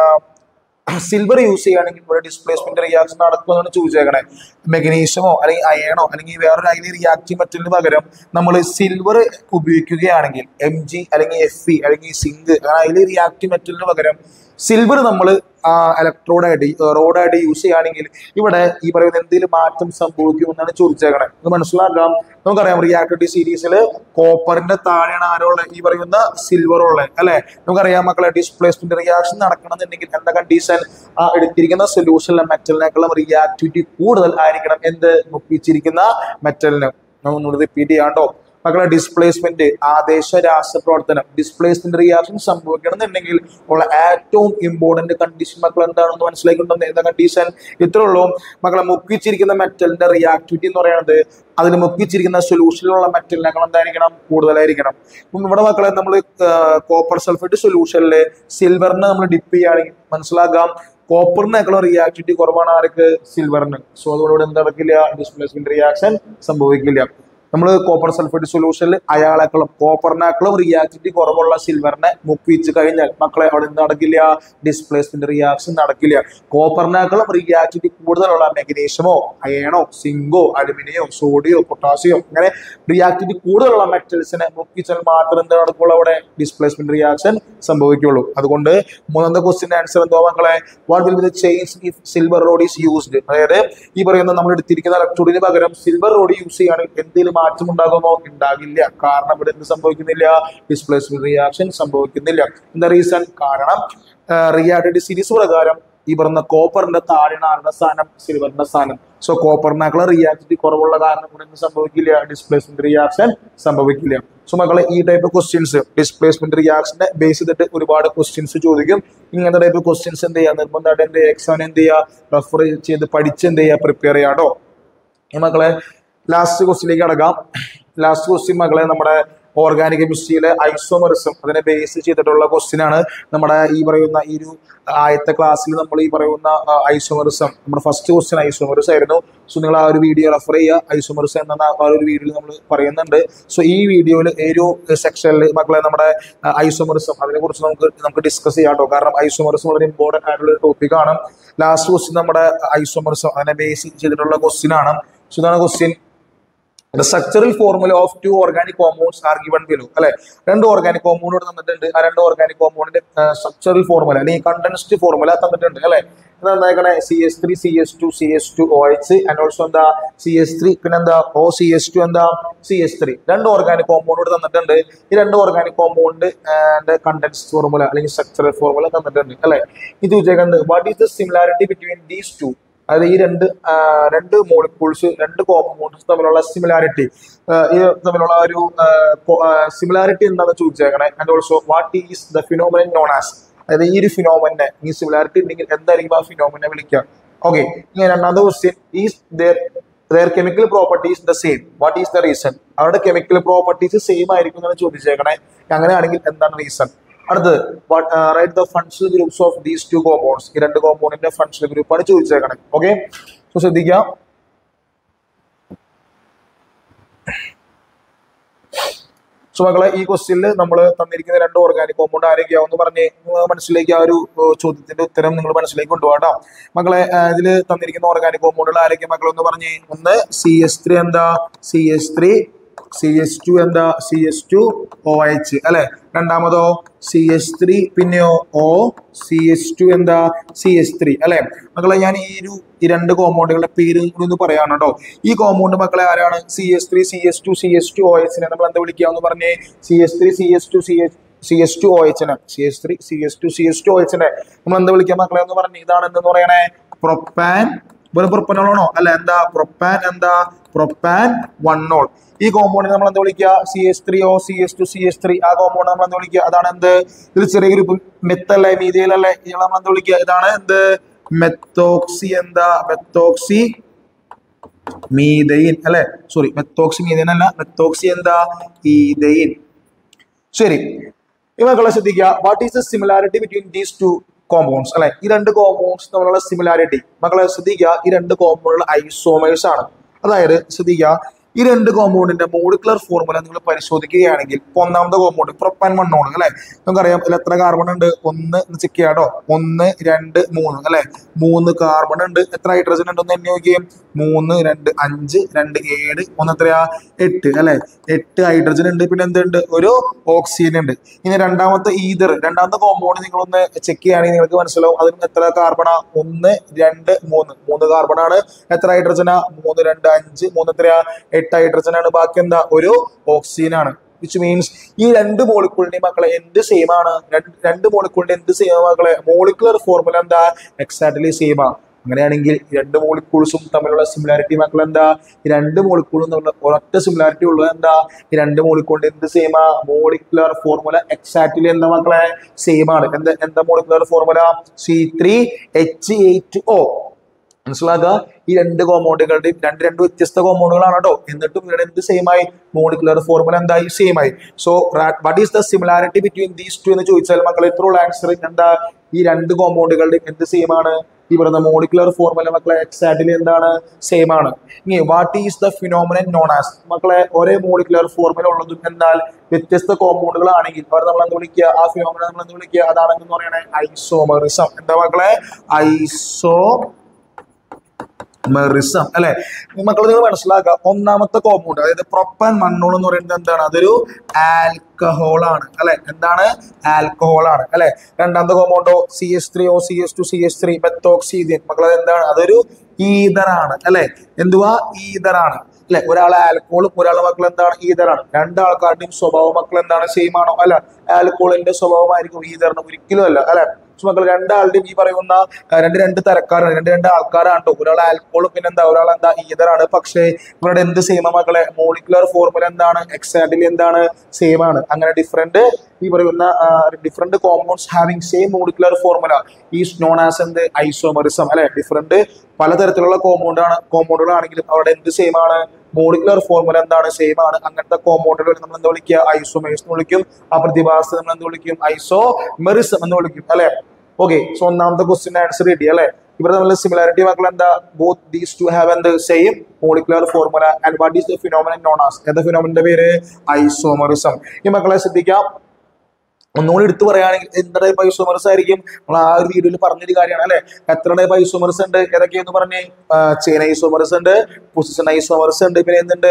S2: സിൽവർ യൂസ് ചെയ്യുകയാണെങ്കിൽ ഇവിടെ ഡിസ്പ്ലേസ്മെന്റ് റിയാക്ഷൻ നടക്കുമെന്നാണ് ചോദിച്ചേക്കണേ മെഗ്നീഷ്യമോ അല്ലെങ്കിൽ അയണോ അല്ലെങ്കിൽ വേറൊരു അതിൽ റിയാക്റ്റീവ് മെറ്റലിന് പകരം നമ്മൾ സിൽവർ ഉപയോഗിക്കുകയാണെങ്കിൽ എം ജി അല്ലെങ്കിൽ എഫ് ഇ അല്ലെങ്കിൽ സിങ്ക് അതിൽ റിയാക്റ്റീവ് മെറ്റലിന് പകരം സിൽവർ നമ്മൾ ഇലക്ട്രോഡായിട്ട് റോഡായിട്ട് യൂസ് ചെയ്യുകയാണെങ്കിൽ ഇവിടെ ഈ പറയുന്ന എന്തെങ്കിലും മാറ്റം സംഭവിക്കുമെന്നാണ് ചോദിച്ചേക്കണേ ഇത് മനസ്സിലാക്കാം നമുക്കറിയാം റിയാക്ടിവിറ്റി സീരീസിൽ കോപ്പറിന്റെ താഴെയാണ് ആരുള്ളത് ഈ പറയുന്ന സിൽവർ ഉള്ളത് അല്ലെ നമുക്കറിയാം മക്കളെ ഡിസ്പ്ലേസ്മെന്റ് റിയാക്ഷൻ നടക്കണമെന്നുണ്ടെങ്കിൽ എന്താ കണ്ടീഷൻ ആ എടുത്തിരിക്കുന്ന സൊല്യൂഷനിലെ മെറ്റലിനേക്കാളും റിയാക്ടിവിറ്റി കൂടുതൽ ആയിരിക്കണം എന്ത് മുക്കിച്ചിരിക്കുന്ന മെറ്റലിന് ഒന്നുകൂടി റിപ്പീറ്റ് ചെയ്യാണ്ടോ മക്കളെ ഡിസ്പ്ലേസ്മെന്റ് ആദേശ രാസപ്രവർത്തനം ഡിസ്പ്ലേസ്മെന്റ് റിയാക്ഷൻ സംഭവിക്കണമെന്നുണ്ടെങ്കിൽ ഉള്ള ഏറ്റവും ഇമ്പോർട്ടന്റ് കണ്ടീഷൻ മക്കൾ എന്താണെന്ന് മനസ്സിലാക്കിയിട്ടുണ്ടോ എന്താ കണ്ടീഷൻ ഇത്രേ ഉള്ളൂ മക്കളെ മുക്കിച്ചിരിക്കുന്ന മെറ്റലിന്റെ റിയാക്ടിവിറ്റി എന്ന് പറയുന്നത് അതിൽ മുക്കിച്ചിരിക്കുന്ന സൊല്യൂഷനിലുള്ള മെറ്റലിനേക്കാൾ എന്തായിരിക്കണം കൂടുതലായിരിക്കണം ഇപ്പം ഇവിടെ മക്കളെ നമ്മൾ കോപ്പർ സൾഫേറ്റ് സൊല്യൂഷനിൽ സിൽവറിനെ നമ്മൾ ഡിപ്പ് ചെയ്യുകയാണെങ്കിൽ മനസ്സിലാക്കാം കോപ്പറിനേക്കാളും റിയാക്ടിവിറ്റി കുറവാണ് ആർക്ക് സിൽവറിന് സോ അതുകൊണ്ട് ഇവിടെ എന്ത് നടക്കില്ല ഡിസ്പ്ലേസ്മെന്റ് റിയാക്ഷൻ സംഭവിക്കില്ല നമ്മൾ കോപ്പർ സൾഫേറ്റ് സൊല്യൂഷനിൽ അയാളെക്കാളും കോപ്പറിനേക്കാളും റിയാക്ടിവിറ്റി കുറവുള്ള സിൽവറിനെ മുക്കിച്ച് കഴിഞ്ഞാൽ മക്കളെ അവിടെ എന്ത് നടക്കില്ല ഡിസ്പ്ലേസ്മെന്റ് റിയാക്ഷൻ നടക്കില്ല കോപ്പറിനേക്കാളും റിയാക്ടിവിറ്റി കൂടുതലുള്ള മെഗ്നീഷ്യമോ അയണോ സിങ്കോ അലുമിനിയോ സോഡിയോ പൊട്ടാസിയോ അങ്ങനെ റിയാക്ടിവിറ്റി കൂടുതലുള്ള മെറ്റൽസിനെ മുക്കിച്ചാൽ മാത്രം എന്ത് നടക്കുള്ളൂ അവിടെ ഡിസ്പ്ലേസ്മെന്റ് റിയാക്ഷൻ സംഭവിക്കുള്ളൂ അതുകൊണ്ട് മൂന്നാമത്തെ ക്വസ്റ്റ്യൻ ആൻസർ എന്തോ മക്കളെ what will be the change if silver rod is used അതായത് ഈ പറയുന്ന നമ്മൾ എടുത്തിരിക്കുന്ന ഇലക്ട്രോഡിന് പകരം സിൽവർ റോഡ് യൂസ് ചെയ്യുകയാണെങ്കിൽ എന്തെങ്കിലും മാറ്റം ഉണ്ടാകുമോ ഉണ്ടാകില്ല കാരണം ഇവിടെ എന്ത് സംഭവിക്കുന്നില്ല ഡിസ്പ്ലേസ്മെന്റ് റിയാക്ഷൻ സംഭവിക്കുന്നില്ല എന്താ റീസൺ കാരണം റിയാക്ടിവിറ്റി സീരീസ് പ്രകാരം ഈ പറഞ്ഞ കോപ്പറിന്റെ താഴെയാണ് ആരുടെ സ്ഥാനം സിൽവറിന്റെ സ്ഥാനം സോ കോപ്പറിനേക്കാൾ റിയാക്ടിവിറ്റി കുറവുള്ള കാരണം ഇവിടെ എന്ത് സംഭവിക്കില്ല ഡിസ്പ്ലേസ്മെന്റ് റിയാക്ഷൻ സംഭവിക്കില്ല സോ മക്കളെ ഈ ടൈപ്പ് ക്വസ്റ്റ്യൻസ് ഡിസ്പ്ലേസ്മെന്റ് റിയാക്ഷനെ ബേസ് ചെയ്തിട്ട് ഒരുപാട് ക്വസ്റ്റ്യൻസ് ചോദിക്കും ഇങ്ങനത്തെ ടൈപ്പ് ക്വസ്റ്റ്യൻസ് എന്ത് ചെയ്യുക നിർബന്ധമായിട്ട് എന്ത് ചെയ്യുക എക്സാമിന് എന്ത് ചെയ്യുക റെഫർ ചെയ്ത് പഠിച്ച് എന്ത് ചെയ്യുക പ്രിപ്പയർ ചെയ്യാട്ടോ ഈ മക്കളെ ലാസ്റ്റ് ക്വസ്റ്റ്യനിലേക്ക് അടക്കാം ലാസ്റ്റ് ക്വസ്റ്റ്യൻ മക്കളെ നമ്മുടെ ഓർഗാനിക് കെമിസ്ട്രിയിലെ ഐസോമറിസം അതിനെ ബേസ് ചെയ്തിട്ടുള്ള ക്വസ്റ്റ്യൻ ആണ് നമ്മുടെ ഈ പറയുന്ന ഈ ഒരു ആദ്യത്തെ ക്ലാസ്സിൽ നമ്മൾ ഈ പറയുന്ന ഐസോമറിസം നമ്മുടെ ഫസ്റ്റ് ക്വസ്റ്റ്യൻ ഐസോമറിസം ആയിരുന്നു സോ നിങ്ങൾ ആ ഒരു വീഡിയോ റെഫർ ചെയ്യുക ഐസോമറിസം എന്ന ആ ഒരു വീഡിയോയിൽ നമ്മൾ പറയുന്നുണ്ട് സോ ഈ വീഡിയോയിൽ ഈ ഒരു സെക്ഷനിൽ മക്കളെ നമ്മുടെ ഐസോമറിസം അതിനെ കുറിച്ച് നമുക്ക് നമുക്ക് ഡിസ്കസ് ചെയ്യാം കേട്ടോ കാരണം ഐസോമറിസം വളരെ ഇമ്പോർട്ടന്റ് ആയിട്ടുള്ള ഒരു ടോപ്പിക്കാണ് ലാസ്റ്റ് ക്വസ്റ്റ്യൻ നമ്മുടെ ഐസോമറിസം അതിനെ ബേസ് ചെയ്തിട്ടുള്ള ക്വസ്റ്റ്യൻ ആണ് സോ ഇതാണ് question the structural formula of two organic compounds are given below അല്ലെ രണ്ട് ഓർഗാനിക് കോമ്പൗണ്ട് തന്നിട്ടുണ്ട് ആ രണ്ട് ഓർഗാനിക് കോമ്പൗണ്ടിന്റെ സ്ട്രക്ചറൽ ഫോർമുല അല്ലെങ്കിൽ കണ്ടൻസ്ഡ് ഫോർമുല തന്നിട്ടുണ്ട് അല്ലെ എന്താ C S three C S two C S two O H and also എന്താ സി എസ് ത്രീ പിന്നെന്താ ഒ സി എസ് ടു എന്താ സി എസ് ത്രീ രണ്ട് ഓർഗാനിക് കോമ്പൗണ്ട് തന്നിട്ടുണ്ട് ഈ രണ്ട് ഓർഗാനിക് കോമ്പൗണ്ട് കണ്ടൻസ്ഡ് ഫോർമുല അല്ലെങ്കിൽ സ്ട്രക്ചറൽ ഫോർമുല തന്നിട്ടുണ്ട് അല്ലെ ഇത് ചോദിച്ചേക്കുന്നത് what is the similarity between these two അതായത് ഈ രണ്ട് ആ, രണ്ട് മോളിക്യൂൾസ് രണ്ട് കോമ്പൗണ്ട്സ് തമ്മിലുള്ള സിമിലാരിറ്റി ഈ തമ്മിലുള്ള ഒരു സിമിലാരിറ്റി എന്താണ് ചോദിച്ചേക്കണേ and also what is the phenomenon known as അതായത് ഈ ഒരു ഫിനോമിനെ ഈ സിമിലാരിറ്റി ഉണ്ടെങ്കിൽ എന്തായിരിക്കും ആ ഫിനോമിനെ വിളിക്കുക ഓക്കെ ഇനി രണ്ടാമത്തെ question is their chemical properties the same what is the reason അവരുടെ കെമിക്കൽ പ്രോപ്പർട്ടീസ് സെയിം ആയിരിക്കും എന്നാണ് ചോദിച്ചേക്കണേ അങ്ങനെയാണെങ്കിൽ എന്താണ് റീസൺ അടുത്തത് write the functional groups of these two compounds ഈ രണ്ട് കോമ്പൗണ്ടിന്റെ ഫങ്ഷണൽ ഗ്രൂപ്പാണ് ചോദിച്ചേക്കണേ ഓക്കെ സോ ശ്രദ്ധിക്കാം സോ മക്കളെ ഈ ക്വസ്റ്റ്യനിൽ നമ്മൾ തന്നിരിക്കുന്ന രണ്ട് ഓർഗാനിക് കോമ്പൗണ്ട് ആരൊക്കെയാവെന്ന് പറഞ്ഞ് നിങ്ങള് മനസ്സിലേക്ക് ആ ഒരു ഏഹ്, ചോദ്യത്തിന്റെ ഉത്തരം നിങ്ങൾ മനസ്സിലേക്ക് കൊണ്ടുപോകാം മക്കളെ ഇതിൽ തന്നിരിക്കുന്ന ഓർഗാനിക് കോമ്പൗണ്ടുകൾ ആരൊക്കെ മക്കളെന്ന് പറഞ്ഞ് ഒന്ന് സി എസ് ത്രീ എന്താ C S three C S two എന്താ C S two O H അല്ലെ രണ്ടാമതോ സി എസ് ത്രീ പിന്നെയോ ഒ സി എസ് ടു എന്താ സി എസ് ത്രീ അല്ലെ മക്കളെ ഞാൻ ഈ ഒരു ഈ രണ്ട് കോമ്പൗണ്ടുകളുടെ പേര് കൂടി ഒന്ന് പറയാണ് കേട്ടോ ഈ കോമ്പൗണ്ട് മക്കളെ ആരാണ് C S three C S two C S two O എച്ചിനെ നമ്മൾ എന്താ വിളിക്കാന്ന് പറഞ്ഞേ C S three C S two C S C S two O എച്ചിനെ C S three C S two C S two O എച്ചിനെ നമ്മൾ എന്താ വിളിക്കാം മക്കളെ എന്ന് പറഞ്ഞ് ഇതാണ് എന്തെന്ന് പറയണേ പ്രൊപ്പാൻ വെറും പ്രൊപ്പനോളാണോ അല്ല എന്താ പ്രൊപ്പാൻ എന്താ പ്രൊപ്പാൻ വണ്ണോൾ ഈ കോമ്പൗണ്ടിനെ നമ്മൾ എന്താ വിളിക്കുക C S three O C S two C S three ആ കോമ്പൗണ്ട് നമ്മൾ എന്താ വിളിക്കുക അതാണ് എന്ത് ഇത് ചെറിയ ഗ്രൂപ്പ് മെത്തല്ലേ മീതിയിലല്ലേ ഇയാളെ നമ്മൾ എന്താ വിളിക്കുക ഇതാണ് എന്ത് മെത്തോക്സി എന്താ മെത്തോക്സി മീതയിൻ അല്ലെ സോറി മെത്തോക്സി മീതയിൻ അല്ല മെത്തോക്സി എന്താ ഈതയിൻ ശരി ഈ മക്കളെ ശ്രദ്ധിക്കുക what is the similarity between these two compounds അല്ലെ ഈ രണ്ട് കോമ്പൗണ്ട്സ് തമ്മിലുള്ള സിമിലാരിറ്റി മക്കളെ ശ്രദ്ധിക്കുക ഈ രണ്ട് കോമ്പൗണ്ടുകൾ ഐസോമേഴ്സ് ആണ് അതായത് ശ്രദ്ധിക്കുക ഈ രണ്ട് കോമ്പൗണ്ടിന്റെ മോളിക്കുലർ ഫോർമുല നിങ്ങൾ പരിശോധിക്കുകയാണെങ്കിൽ ഇപ്പൊ ഒന്നാമത്തെ കോമ്പൗണ്ട് പ്രൊപ്പാൻ മണ്ണോണ് അല്ലെ നമുക്കറിയാം ഇതിൽ എത്ര കാർബൺ ഉണ്ട് ഒന്ന് ചെക്ക് ചെയ്യാട്ടോ ഒന്ന് രണ്ട് മൂന്ന് അല്ലെ മൂന്ന് കാർബൺ ഉണ്ട് എത്ര ഹൈഡ്രജൻ ഉണ്ടെന്ന് എണ്ണി നോക്കിയേ മൂന്ന് രണ്ട് അഞ്ച് രണ്ട് ഏഴ് ഒന്ന് എത്രയാ എട്ട് അല്ലെ എട്ട് ഹൈഡ്രജൻ ഉണ്ട് പിന്നെ എന്തുണ്ട് ഒരു ഓക്സിജൻ ഉണ്ട് ഇനി രണ്ടാമത്തെ ഈതർ രണ്ടാമത്തെ കോമ്പൗണ്ട് നിങ്ങളൊന്ന് ചെക്ക് ചെയ്യുകയാണെങ്കിൽ നിങ്ങൾക്ക് മനസ്സിലാവും അതിന് എത്ര കാർബണാ ഒന്ന് രണ്ട് മൂന്ന് മൂന്ന് കാർബൺ ആണ് എത്ര ഹൈഡ്രജനാ മൂന്ന് രണ്ട് അഞ്ച് മൂന്ന് എത്രയാ എട്ട് ഹൈഡ്രജൻ ആണ് ബാക്കി എന്താ ഒരു ഓക്സിജൻ ആണ് വിച്ച് മീൻസ് ഈ രണ്ട് മോളിക്കൂളിന്റെ മക്കളെ എന്ത് സെയിം ആണ് രണ്ട് രണ്ട് മോളിക്കൂളിന്റെ എന്ത് സെയിം മക്കളെ മോളിക്കുലർ ഫോർമുല എന്താ എക്സാക്ട്ലി സെയിം ആണ് അങ്ങനെയാണെങ്കിൽ ഈ രണ്ട് മോളിക്കൂൾസും തമ്മിലുള്ള സിമിലാരിറ്റി മക്കൾ എന്താ ഈ രണ്ട് മോളിക്കൂളും തമ്മിലുള്ള ഒരൊറ്റ സിമിലാരിറ്റി ഉള്ളത് എന്താ ഈ രണ്ട് മോളിക്കൂളിന്റെ എന്ത് സെയിം ആ മോളിക്കുലർ ഫോർമുല എക്സാക്ട്ലി എന്താ മക്കളെ സെയിം ആണ് എന്താ എന്താ molecular formula C three H eight O മനസ്സിലാക്കുക ഈ രണ്ട് കോമ്പൗണ്ടുകളുടെയും രണ്ട് രണ്ട് വ്യത്യസ്ത കോമ്പൗണ്ടുകളാണ് കേട്ടോ എന്നിട്ടും ഇവിടെ എന്ത് സെയിം ആയി മോളിക്കുലർ ഫോർമുല എന്തായി സെയിം ആയി so what is the similarity between these two എന്ന് ചോദിച്ചാൽ മക്കൾ ഇത്രയുള്ള ആൻസർ എന്താ ഈ രണ്ട് കോമ്പൗണ്ടുകളുടെയും എന്ത് സെയിം ആണ് ഈ പറയുന്ന മോളിക്കുലർ ഫോർമുല മക്കളെ എക്സാക്ട്ലി എന്താണ് സെയിം ആണ് ഇനി what is the phenomenon known as മക്കളെ ഒരേ മോളിക്കുലർ ഫോർമുല ഉള്ളതും എന്നാൽ വ്യത്യസ്ത കോമ്പൗണ്ടുകളാണെങ്കിൽ അവർ നമ്മൾ എന്ത് വിളിക്കുക ആ ഫിനോമിന നമ്മൾ എന്ത് വിളിക്കുക അതാണെന്ന് പറയണേ ഐസോമറിസം എന്താ മക്കളെ ഐസോ മെറിസം അല്ലെ മക്കൾ നിങ്ങൾ മനസ്സിലാക്കുക ഒന്നാമത്തെ കോമ്പൗണ്ട് അതായത് പ്രൊപ്പൻ മണ്ണോൾ എന്ന് പറയുന്നത് എന്താണ് അതൊരു ആൽക്കഹോൾ ആണ് അല്ലെ എന്താണ് ആൽക്കഹോൾ ആണ് അല്ലെ രണ്ടാമത്തെ കോമ്പൗണ്ടോ C S three O C S two C S three methoxyethane മക്കൾ എന്താണ് അതൊരു ഈതറാണ് അല്ലെ എന്തുവാ ഈതറാണ് അല്ലെ ഒരാളെ ആൽക്കോളും ഒരാളെ മക്കൾ എന്താണ് ഈതറാണ് രണ്ടാൾക്കാരുടെയും സ്വഭാവം മക്കൾ എന്താണ് സെയിം ആണോ അല്ല ആൽക്കോളിന്റെ സ്വഭാവമായിരിക്കും ഈതറിന് ഒരിക്കലും അല്ല അല്ലെ മക്കൾ രണ്ടാളുടെയും ഈ പറയുന്ന ആ, രണ്ട് രണ്ട് തരക്കാരാണ് രണ്ട് രണ്ട് ആൾക്കാരാണ് ട്ടോ. ഒരാൾ ആൽക്കോളും പിന്നെ എന്താ ഒരാൾ എന്താ ഈതറാണ് പക്ഷേ ഇവരുടെ എന്ത് സെയിം മക്കളെ മോളിക്കുലർ ഫോർമുല എന്താണ് എക്സാക്ട്ലി എന്താണ് സെയിം ആണ് അങ്ങനെ ഡിഫറെന്റ് ഈ പറയുന്ന different compounds having same molecular formula is known as എന്ത് ഐസോമറിസം അല്ലെ ഡിഫറെന്റ് പലതരത്തിലുള്ള കോമ്പൗണ്ട് ആണ് കോമ്പൗണ്ടുകളാണെങ്കിലും അവിടെ എന്ത് സെയിം ആണ് മോളിക്കുലർ ഫോർമുല എന്താണ് സെയിം ആണ് അങ്ങനത്തെ കോമ്പൗണ്ടുകൾ നമ്മൾ എന്താ വിളിക്കുക ഐസോമേഴ്സ് എന്ന് വിളിക്കും ആ പ്രതിഭാസത്തെ നമ്മൾ എന്ത് വിളിക്കും ഐസോ മെറിസം എന്ന് വിളിക്കും അല്ലെ ഓക്കെ സോ ഒന്നാമത്തെ ക്വസ്റ്റ്യൻ ആൻസർ കിട്ടി അല്ലെ ഇവർ തമ്മിലുള്ള സിമിലാരിറ്റി മക്കൾ എന്താ ബോത്ത് ദീസ് ടു ഹാവ് എന്ത് same molecular formula and what is the phenomenon known as എന്താ ഫിനോമിന്റെ പേര് ഐസോമറിസം ഈ മക്കളെ ശ്രദ്ധിക്കാം ഒന്നുകൂടി എടുത്തു പറയുകയാണെങ്കിൽ എന്ത് ടൈപ്പ് ഐസോമർസ് ആയിരിക്കും നമ്മൾ ആ ഒരു വീഡിയോയിൽ പറഞ്ഞൊരു കാര്യമാണ് അല്ലെ എത്ര ടൈപ്പ് ഐസോമർസ് ഉണ്ട് ഏതൊക്കെയെന്ന് പറഞ്ഞ് ചെയിൻ ഐസോമർസ് ഉണ്ട് പൊസിഷൻ ഐസോമർസ് ഉണ്ട് പിന്നെ എന്തുണ്ട്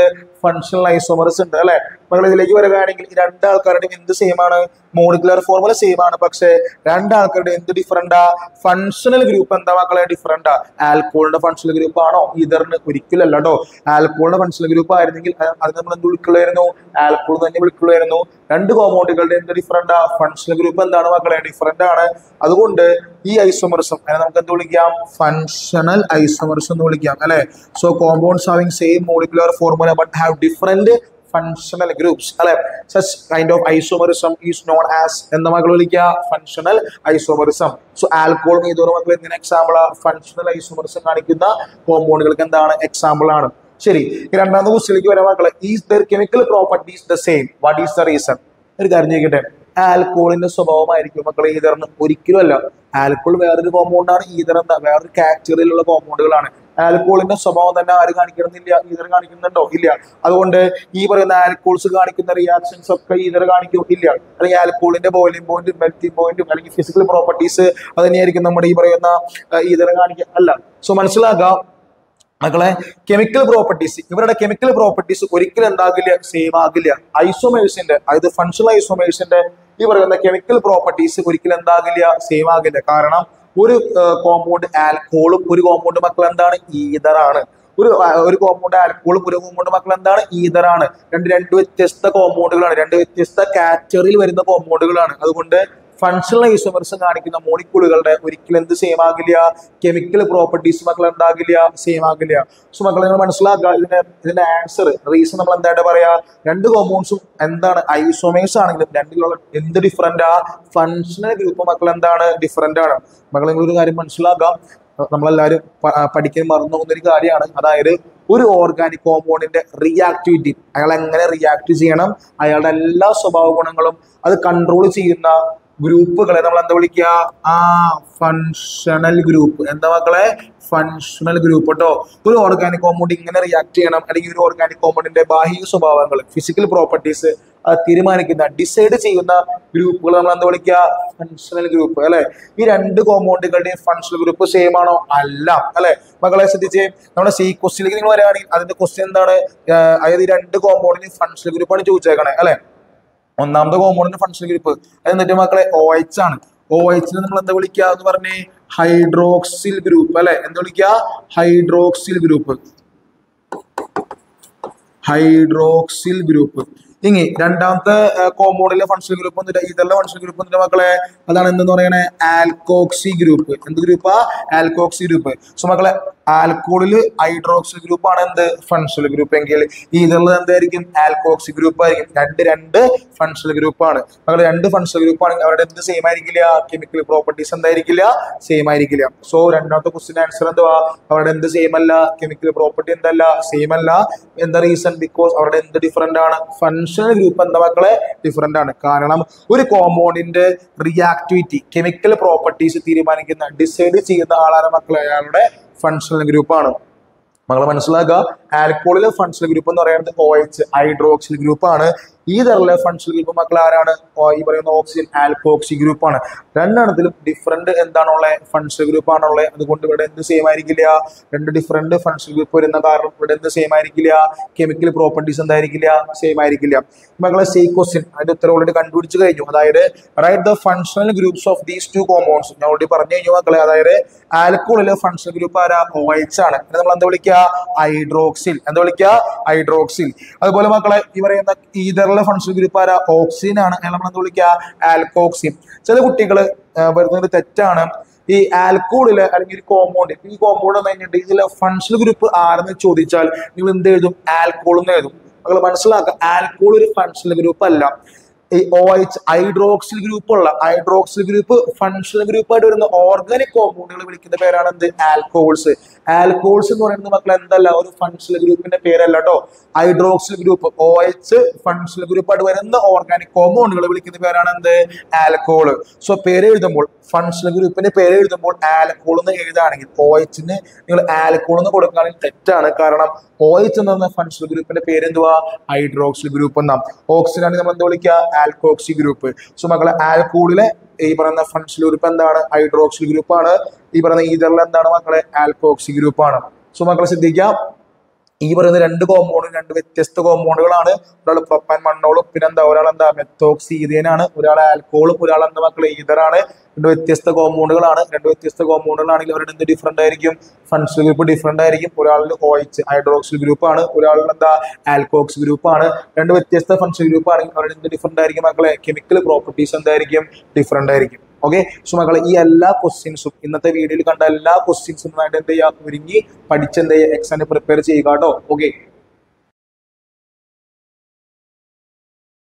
S2: ഫങ്ഷണൽ ഐസോമർസ് ഉണ്ട് അല്ലെ മകൾ ഇതിലേക്ക് വരികയാണെങ്കിൽ ഈ രണ്ട് ആൾക്കാരുടെയും എന്ത് സെയിം ആണ് മോളിക്കുലർ ഫോർമുല സെയിം ആണ് പക്ഷേ രണ്ടാൾക്കാരുടെ എന്ത് ഡിഫറൻറ്റാ ഫങ്ഷണൽ ഗ്രൂപ്പ് എന്താ മക്കളെ ഡിഫറൻറ്റാ ആൽക്കോളിന്റെ ഫങ്ഷണൽ ഗ്രൂപ്പ് ആണോ ഇതറിന് ഒരിക്കലല്ല കേട്ടോ ആൽക്കോളിന്റെ ഫങ്ഷണൽ ഗ്രൂപ്പ് ആയിരുന്നെങ്കിൽ അത് അത് നമ്മൾ എന്ത് വിളിക്കുള്ളായിരുന്നു ആൽക്കോൾ തന്നെ വിളിക്കുള്ളായിരുന്നു രണ്ട് കോമ്പൗണ്ടുകളുടെ എന്ത് ഡിഫറൻറ്റാ ഫങ്ഷണൽ ഗ്രൂപ്പ് എന്താണ് മക്കളെ ഡിഫറന്റ് ആണ് അതുകൊണ്ട് ഈ ഐസോമറിസം അതിനെ നമുക്ക് എന്ത് വിളിക്കാം ഫങ്ഷണൽ ഐസോമറിസം എന്ന് വിളിക്കാം അല്ലെ so compounds having same molecular formula but have different functional groups അല്ലെ such kind of isomerism is known as എന്താ മക്കൾ വിളിക്കുക ഫങ്ഷണൽ ഐസോമറിസം സോ ആൽക്കോൾ ഇതോടെ മക്കൾ എന്തിന് എക്സാമ്പിൾ ഫങ്ഷണൽ ഐസോമറിസം കാണിക്കുന്ന കോമ്പൗണ്ടുകൾക്ക് എന്താണ് എക്സാമ്പിൾ ആണ് ശരി ഈ രണ്ടാമത്തെ ക്വസ്റ്റിലേക്ക് വരാൻ മക്കളെ is their chemical properties the same what is the reason ഒരു കാര്യം ചോദിക്കട്ടെ ആൽക്കോളിന്റെ സ്വഭാവമായിരിക്കും മക്കളെ ഈതറിന് ഒരിക്കലും അല്ല ആൽക്കോൾ വേറൊരു കോമ്പൗണ്ടാണ് ഈതർ എന്താ വേറൊരു കാറ്റഗറിയിലുള്ള കോമ്പൗണ്ടുകളാണ് ആൽക്കോളിന്റെ സ്വഭാവം തന്നെ ആര് കാണിക്കണമെന്നില്ല ഈതർ കാണിക്കുന്നുണ്ടോ ഇല്ല അതുകൊണ്ട് ഈ പറയുന്ന ആൽക്കോൾസ് കാണിക്കുന്ന റിയാക്ഷൻസ് ഒക്കെ ഈതർ കാണിക്കും ഇല്ല അല്ലെങ്കിൽ ആൽക്കോളിന്റെ ബോയിലിംഗ് പോയിന്റും മെൽറ്റിംഗ് പോയിന്റും അല്ലെങ്കിൽ ഫിസിക്കൽ പ്രോപ്പർട്ടീസ് അത് തന്നെയായിരിക്കും നമ്മുടെ ഈ പറയുന്ന ഈതർ കാണിക്കുക അല്ല സോ മനസ്സിലാക്കാം മക്കളെ കെമിക്കൽ പ്രോപ്പർട്ടീസ് ഇവരുടെ കെമിക്കൽ പ്രോപ്പർട്ടീസ് ഒരിക്കലും എന്താകില്ല സെയിം ആകില്ല ഐസോമേഴ്സിന്റെ അതായത് ഫങ്ഷണൽ ഐസോമേഴ്സിന്റെ ഈ പറയുന്ന കെമിക്കൽ പ്രോപ്പർട്ടീസ് ഒരിക്കലും എന്താകില്ല സെയിം ആകില്ല കാരണം ഒരു കോമ്പൗണ്ട് ആൽക്കോളും ഒരു കോമ്പൗണ്ട് മക്കൾ എന്താണ് ഈതറാണ് ഒരു ആ, ഒരു കോമ്പൗണ്ട് ആൽക്കോളും ഒരു കോമ്പൗണ്ട് മക്കൾ എന്താണ് ഈതറാണ് രണ്ട് രണ്ട് വ്യത്യസ്ത കോമ്പൗണ്ടുകളാണ് രണ്ട് വ്യത്യസ്ത കാറ്റഗറിയിൽ വരുന്ന കോമ്പൗണ്ടുകളാണ് അതുകൊണ്ട് ഫങ്ഷണൽ ഐസോമർസം കാണിക്കുന്ന മോളിക്യൂളുകളുടെ ഒരിക്കലും എന്ത് സെയിം ആകില്ല കെമിക്കൽ പ്രോപ്പർട്ടീസ് മക്കൾ എന്താകില്ല സെയിം ആകില്ല സോ മക്കൾ നിങ്ങൾ മനസ്സിലാക്കുക ഇതിന്റെ ഇതിന്റെ ആൻസർ റീസൺ നമ്മൾ എന്തായിട്ട് പറയാ രണ്ട് കോമ്പൗണ്ട്സും എന്താണ് ഐസോമേഴ്സ് ആണെങ്കിലും രണ്ടിലുള്ള എന്ത് ഡിഫറൻ്റ് ആ ഫങ്ഷണൽ ഗ്രൂപ്പ് മക്കൾ എന്താണ് ഡിഫറൻ്റ് ആണ് മക്കൾ നിങ്ങളൊരു കാര്യം മനസ്സിലാക്കാം നമ്മളെല്ലാവരും പ- ആ, പഠിക്കാൻ മറന്നു പോകുന്ന ഒരു കാര്യമാണ് അതായത് ഒരു ഓർഗാനിക് കോമ്പൗണ്ടിന്റെ റിയാക്ടിവിറ്റി അയാൾ എങ്ങനെ റിയാക്ട് ചെയ്യണം അയാളുടെ എല്ലാ സ്വഭാവ ഗുണങ്ങളും അത് കൺട്രോൾ ചെയ്യുന്ന ഗ്രൂപ്പുകളെ നമ്മൾ എന്താ വിളിക്കുക ആ ഫങ്ഷണൽ ഗ്രൂപ്പ് എന്താ മക്കളെ ഫങ്ഷണൽ ഗ്രൂപ്പ് കേട്ടോ ഒരു ഓർഗാനിക് കോമ്പൗണ്ട് ഇങ്ങനെ റിയാക്ട് ചെയ്യണം അല്ലെങ്കിൽ ഒരു ഓർഗാനിക് കോമ്പൗണ്ടിന്റെ ബാഹ്യ സ്വഭാവങ്ങൾ ഫിസിക്കൽ പ്രോപ്പർട്ടീസ് തീരുമാനിക്കുന്ന ഡിസൈഡ് ചെയ്യുന്ന ഗ്രൂപ്പുകൾ നമ്മൾ എന്താ വിളിക്കുക ഫങ്ഷണൽ ഗ്രൂപ്പ് അല്ലെ ഈ രണ്ട് കോമ്പൗണ്ടുകളുടെയും ഫങ്ഷണൽ ഗ്രൂപ്പ് സെയിം ആണോ അല്ല അല്ലെ മക്കളെ ശ്രദ്ധിച്ച് നമ്മുടെ സി ക്വസ്റ്റിലേക്ക് നിങ്ങൾ വരികയാണെങ്കിൽ അതിന്റെ ക്വസ്റ്റ്യൻ എന്താണ് ആഹ് അതായത് ഈ രണ്ട് കോമ്പൗണ്ടിന് ഫങ്ഷണൽ ഗ്രൂപ്പാണ് ചോദിച്ചേക്കണേ അല്ലെ ഒന്നാമത്തെ കോമ്പൗണ്ടിന്റെ ഫങ്ഷണൽ ഗ്രൂപ്പ് അത് എന്നിട്ട് മക്കളെ ഒ എച്ച് ആണ് ഒ എച്ചിനെ നമ്മൾ എന്താ വിളിക്കുക എന്ന് പറഞ്ഞേ ഹൈഡ്രോക്സിൽ ഗ്രൂപ്പ് അല്ലെ എന്താ വിളിക്കുക ഹൈഡ്രോക്സിൽ ഗ്രൂപ്പ് ഹൈഡ്രോക്സിൽ ഗ്രൂപ്പ് ഇനി രണ്ടാമത്തെ കോമ്പൗണ്ടിലെ ഫങ്ഷണൽ ഗ്രൂപ്പ് എന്നിട്ട് ഇതെല്ലാം ഫങ്ഷണൽ ഗ്രൂപ്പ് എന്നിട്ട് മക്കളെ അതാണ് എന്തെന്ന് പറയണേ ആൽക്കോക്സി ഗ്രൂപ്പ് എന്ത് ഗ്രൂപ്പാ ആൽക്കോക്സി ഗ്രൂപ്പ് സോ മക്കളെ ആൽക്കോളില് ഹൈഡ്രോക്സി ഗ്രൂപ്പ് ആണ് എന്ത് ഫങ്ഷണൽ ഗ്രൂപ്പ് എങ്കിൽ ഇതുള്ളത് എന്തായിരിക്കും ആൽക്കോക്സി ഗ്രൂപ്പ് ആയിരിക്കും രണ്ട് രണ്ട് ഫങ്ഷണൽ ഗ്രൂപ്പ് ആണ് മക്കളെ രണ്ട് ഫങ്ഷണൽ ഗ്രൂപ്പ് ആണെങ്കിൽ അവരുടെ എന്ത് സെയിം ആയിരിക്കില്ല കെമിക്കൽ പ്രോപ്പർട്ടീസ് എന്തായിരിക്കില്ല സെയിം ആയിരിക്കില്ല സോ രണ്ടാമത്തെ ക്വസ്റ്റ്യൻ ആൻസർ എന്തുവാ അവരുടെ എന്ത് സെയിം അല്ല കെമിക്കൽ പ്രോപ്പർട്ടി എന്തല്ല സെയിം അല്ല എന്താ റീസൺ ബിക്കോസ് അവരുടെ എന്ത് ഡിഫറെന്റ് ആണ് ഫങ്ഷണൽ ഗ്രൂപ്പ് എന്താ മക്കളെ ഡിഫറെന്റ് ആണ് കാരണം ഒരു കോമ്പൗണ്ടിന്റെ റിയാക്ടിവിറ്റി കെമിക്കൽ പ്രോപ്പർട്ടീസ് തീരുമാനിക്കുന്ന ഡിസൈഡ് ചെയ്യുന്ന ആളാണ് മക്കളെ അയാളുടെ ഫങ്ഷണൽ ഗ്രൂപ്പാണ് മകൾ മനസ്സിലാക്കുക ആൽക്കോളിലെ ഫങ്ഷണൽ ഗ്രൂപ്പ് എന്ന് പറയുന്നത് ഒ എച്ച് ഹൈഡ്രോക്സിൽ ഗ്രൂപ്പ് ആണ് ഈ തരത്തിലെ ഫങ്ഷണൽ ഗ്രൂപ്പ് മക്കൾ ആരാണ് ഓ, ഈ പറയുന്ന ഓക്സിജൻ ആൽക്കോക്സി ഗ്രൂപ്പ് ആണ് രണ്ടെണ്ണത്തിലും ഡിഫറെന്റ് എന്താണുള്ളത് ഫങ്ഷണൽ ഗ്രൂപ്പ് ആണുള്ളത് അതുകൊണ്ട് ഇവിടെ എന്ത് സെയിം ആയിരിക്കില്ല രണ്ട് ഡിഫറെന്റ് ഫങ്ഷണൽ ഗ്രൂപ്പ് വരുന്ന കാരണം ഇവിടെ എന്ത് സെയിം ആയിരിക്കില്ല കെമിക്കൽ പ്രോപ്പർട്ടീസ് എന്തായിരിക്കില്ല സെയിം ആയിരിക്കില്ല മക്കളെ സേ ക്വസ്റ്റ്യൻ അതിന്റെ ഉത്തരം ഓൾറെഡി കണ്ടുപിടിച്ച് കഴിഞ്ഞു അതായത് write the functional groups of these two compounds ഞാൻ ഓൾറെഡി പറഞ്ഞു കഴിഞ്ഞു മക്കളെ അതായത് ആൽക്കോളിലെ ഫങ്ഷണൽ ഗ്രൂപ്പ് ആരാ ഒ എച്ച് ആണ് പിന്നെ നമ്മൾ എന്താ വിളിക്കുക ഹൈഡ്രോക്സിൽ എന്താ വിളിക്കുക ഹൈഡ്രോക്സിൽ അതുപോലെ മക്കളെ ഈ പറയുന്ന ഈതറിലെ ഫങ്ഷണൽ ഗ്രൂപ്പ് ആരാ ഓക്സിജൻ ആണ് അതിനെ നമ്മൾ എന്താ വിളിക്കുക ആൽക്കോക്സിൻ ചില കുട്ടികൾ വരുന്ന ഒരു തെറ്റാണ് ഈ ആൽക്കോളില് അല്ലെങ്കിൽ ഒരു കോമ്പൗണ്ട് ഈ കോമ്പൗണ്ട് എന്ന് കഴിഞ്ഞിട്ട് ഇതിലെ ഫങ്ഷണൽ ഗ്രൂപ്പ് ആരെന്ന് ചോദിച്ചാൽ നിങ്ങൾ എന്ത് എഴുതും ആൽക്കോൾ എന്ന് എഴുതും നിങ്ങൾ മനസ്സിലാക്കുക ആൽക്കോൾ ഒരു ഫങ്ഷണൽ ഗ്രൂപ്പ് അല്ല ഈ ഒ എച്ച് ഹൈഡ്രോക്സിൽ ഗ്രൂപ്പ് ഉള്ള ഹൈഡ്രോക്സിൽ ഗ്രൂപ്പ് ഫങ്ഷണൽ ഗ്രൂപ്പ് ആയിട്ട് വരുന്ന ഓർഗാനിക് കോമ്പൗണ്ടുകൾ വിളിക്കുന്ന പേരാണ് എന്ത് ആൽക്കോൾസ് ആൽക്കോൾസ് എന്ന് പറയുന്നത് മക്കൾ എന്തല്ല ഒരു ഫങ്ഷണൽ ഗ്രൂപ്പിന്റെ പേരല്ല കേട്ടോ hydroxyl group O H functional group ആയിട്ട് വരുന്ന ഓർഗാനിക് കോമ്പൗണ്ടുകൾ വിളിക്കുന്ന പേരാണ് എന്ത് ആൽക്കോൾ സോ പേര് എഴുതുമ്പോൾ ഫങ്ഷണൽ ഗ്രൂപ്പിന്റെ പേര് എഴുതുമ്പോൾ ആൽക്കോൾ എന്ന് എഴുതുകയാണെങ്കിൽ ഒ എച്ചിന് നിങ്ങൾ ആൽക്കോൾ എന്ന് കൊടുക്കുകയാണെങ്കിൽ തെറ്റാണ് കാരണം ഒ എച്ച് എന്ന് പറഞ്ഞ ഫങ്ഷണൽ ഗ്രൂപ്പിന്റെ പേര് എന്തുവാ ഹൈഡ്രോക്സിൽ ഗ്രൂപ്പ് എന്നാ ഓക്സിജൻ ആണ് നമ്മൾ എന്താ വിളിക്കുക ആൽക്കോക്സി ഗ്രൂപ്പ് സോ മക്കളെ ആൽക്കോളിലെ ഈ പറയുന്ന ഫങ്ഷണൽ ഗ്രൂപ്പ് എന്താണ് ഹൈഡ്രോക്സിൽ ഗ്രൂപ്പ് ആണ് ഈ പറയുന്ന ഈതറിൽ എന്താണ് മക്കളെ ആൽക്കോക്സി ഗ്രൂപ്പ് ആണ് സോ മക്കളെ ശ്രദ്ധിക്കാം ഈ പറയുന്ന രണ്ട് കോമ്പൗണ്ടും രണ്ട് വ്യത്യസ്ത കോമ്പൗണ്ടുകളാണ് ഒരാൾ പ്രൊപ്പാൻ മണ്ണോളും പിന്നെ എന്താ ഒരാൾ എന്താ മെത്തോക്സീതേനാണ് ഒരാൾ ആൽക്കോളും ഒരാൾ എന്താ മക്കളെ ഈതറാണ് രണ്ട് വ്യത്യസ്ത കോമ്പൗണ്ടുകളാണ് രണ്ട് വ്യത്യസ്ത കോമ്പൗണ്ടുകളാണെങ്കിൽ അവരുടെ എന്ത് ഡിഫറെന്റ് ആയിരിക്കും ഫങ്ഷണൽ ഗ്രൂപ്പ് ഡിഫറെന്റ് ആയിരിക്കും ഒരാളിൽ ഓയിച്ച് ഹൈഡ്രോക്സിൽ ഗ്രൂപ്പ് ആണ് ഒരാളിൽ എന്താ ആൽക്കോക്സ് ഗ്രൂപ്പ് ആണ് രണ്ട് വ്യത്യസ്ത ഫങ്ഷണൽ ഗ്രൂപ്പ് ആണെങ്കിൽ അവരുടെ എന്ത് ഡിഫറെന്റ് ആയിരിക്കും മക്കളെ കെമിക്കൽ പ്രോപ്പർട്ടീസ് എന്തായിരിക്കും ഡിഫറെന്റ് ആയിരിക്കും ഓക്കെ സോ മക്കളെ ഈ എല്ലാ ക്വസ്റ്റ്യൻസും ഇന്നത്തെ വീഡിയോയിൽ കണ്ട എല്ലാ ക്വസ്റ്റ്യൻസും എന്ത് ചെയ്യുക ഒരുങ്ങി പഠിച്ച് എന്ത് ചെയ്യുക എക്സാമിന് പ്രിപ്പയർ ചെയ്യുക കേട്ടോ ഓക്കെ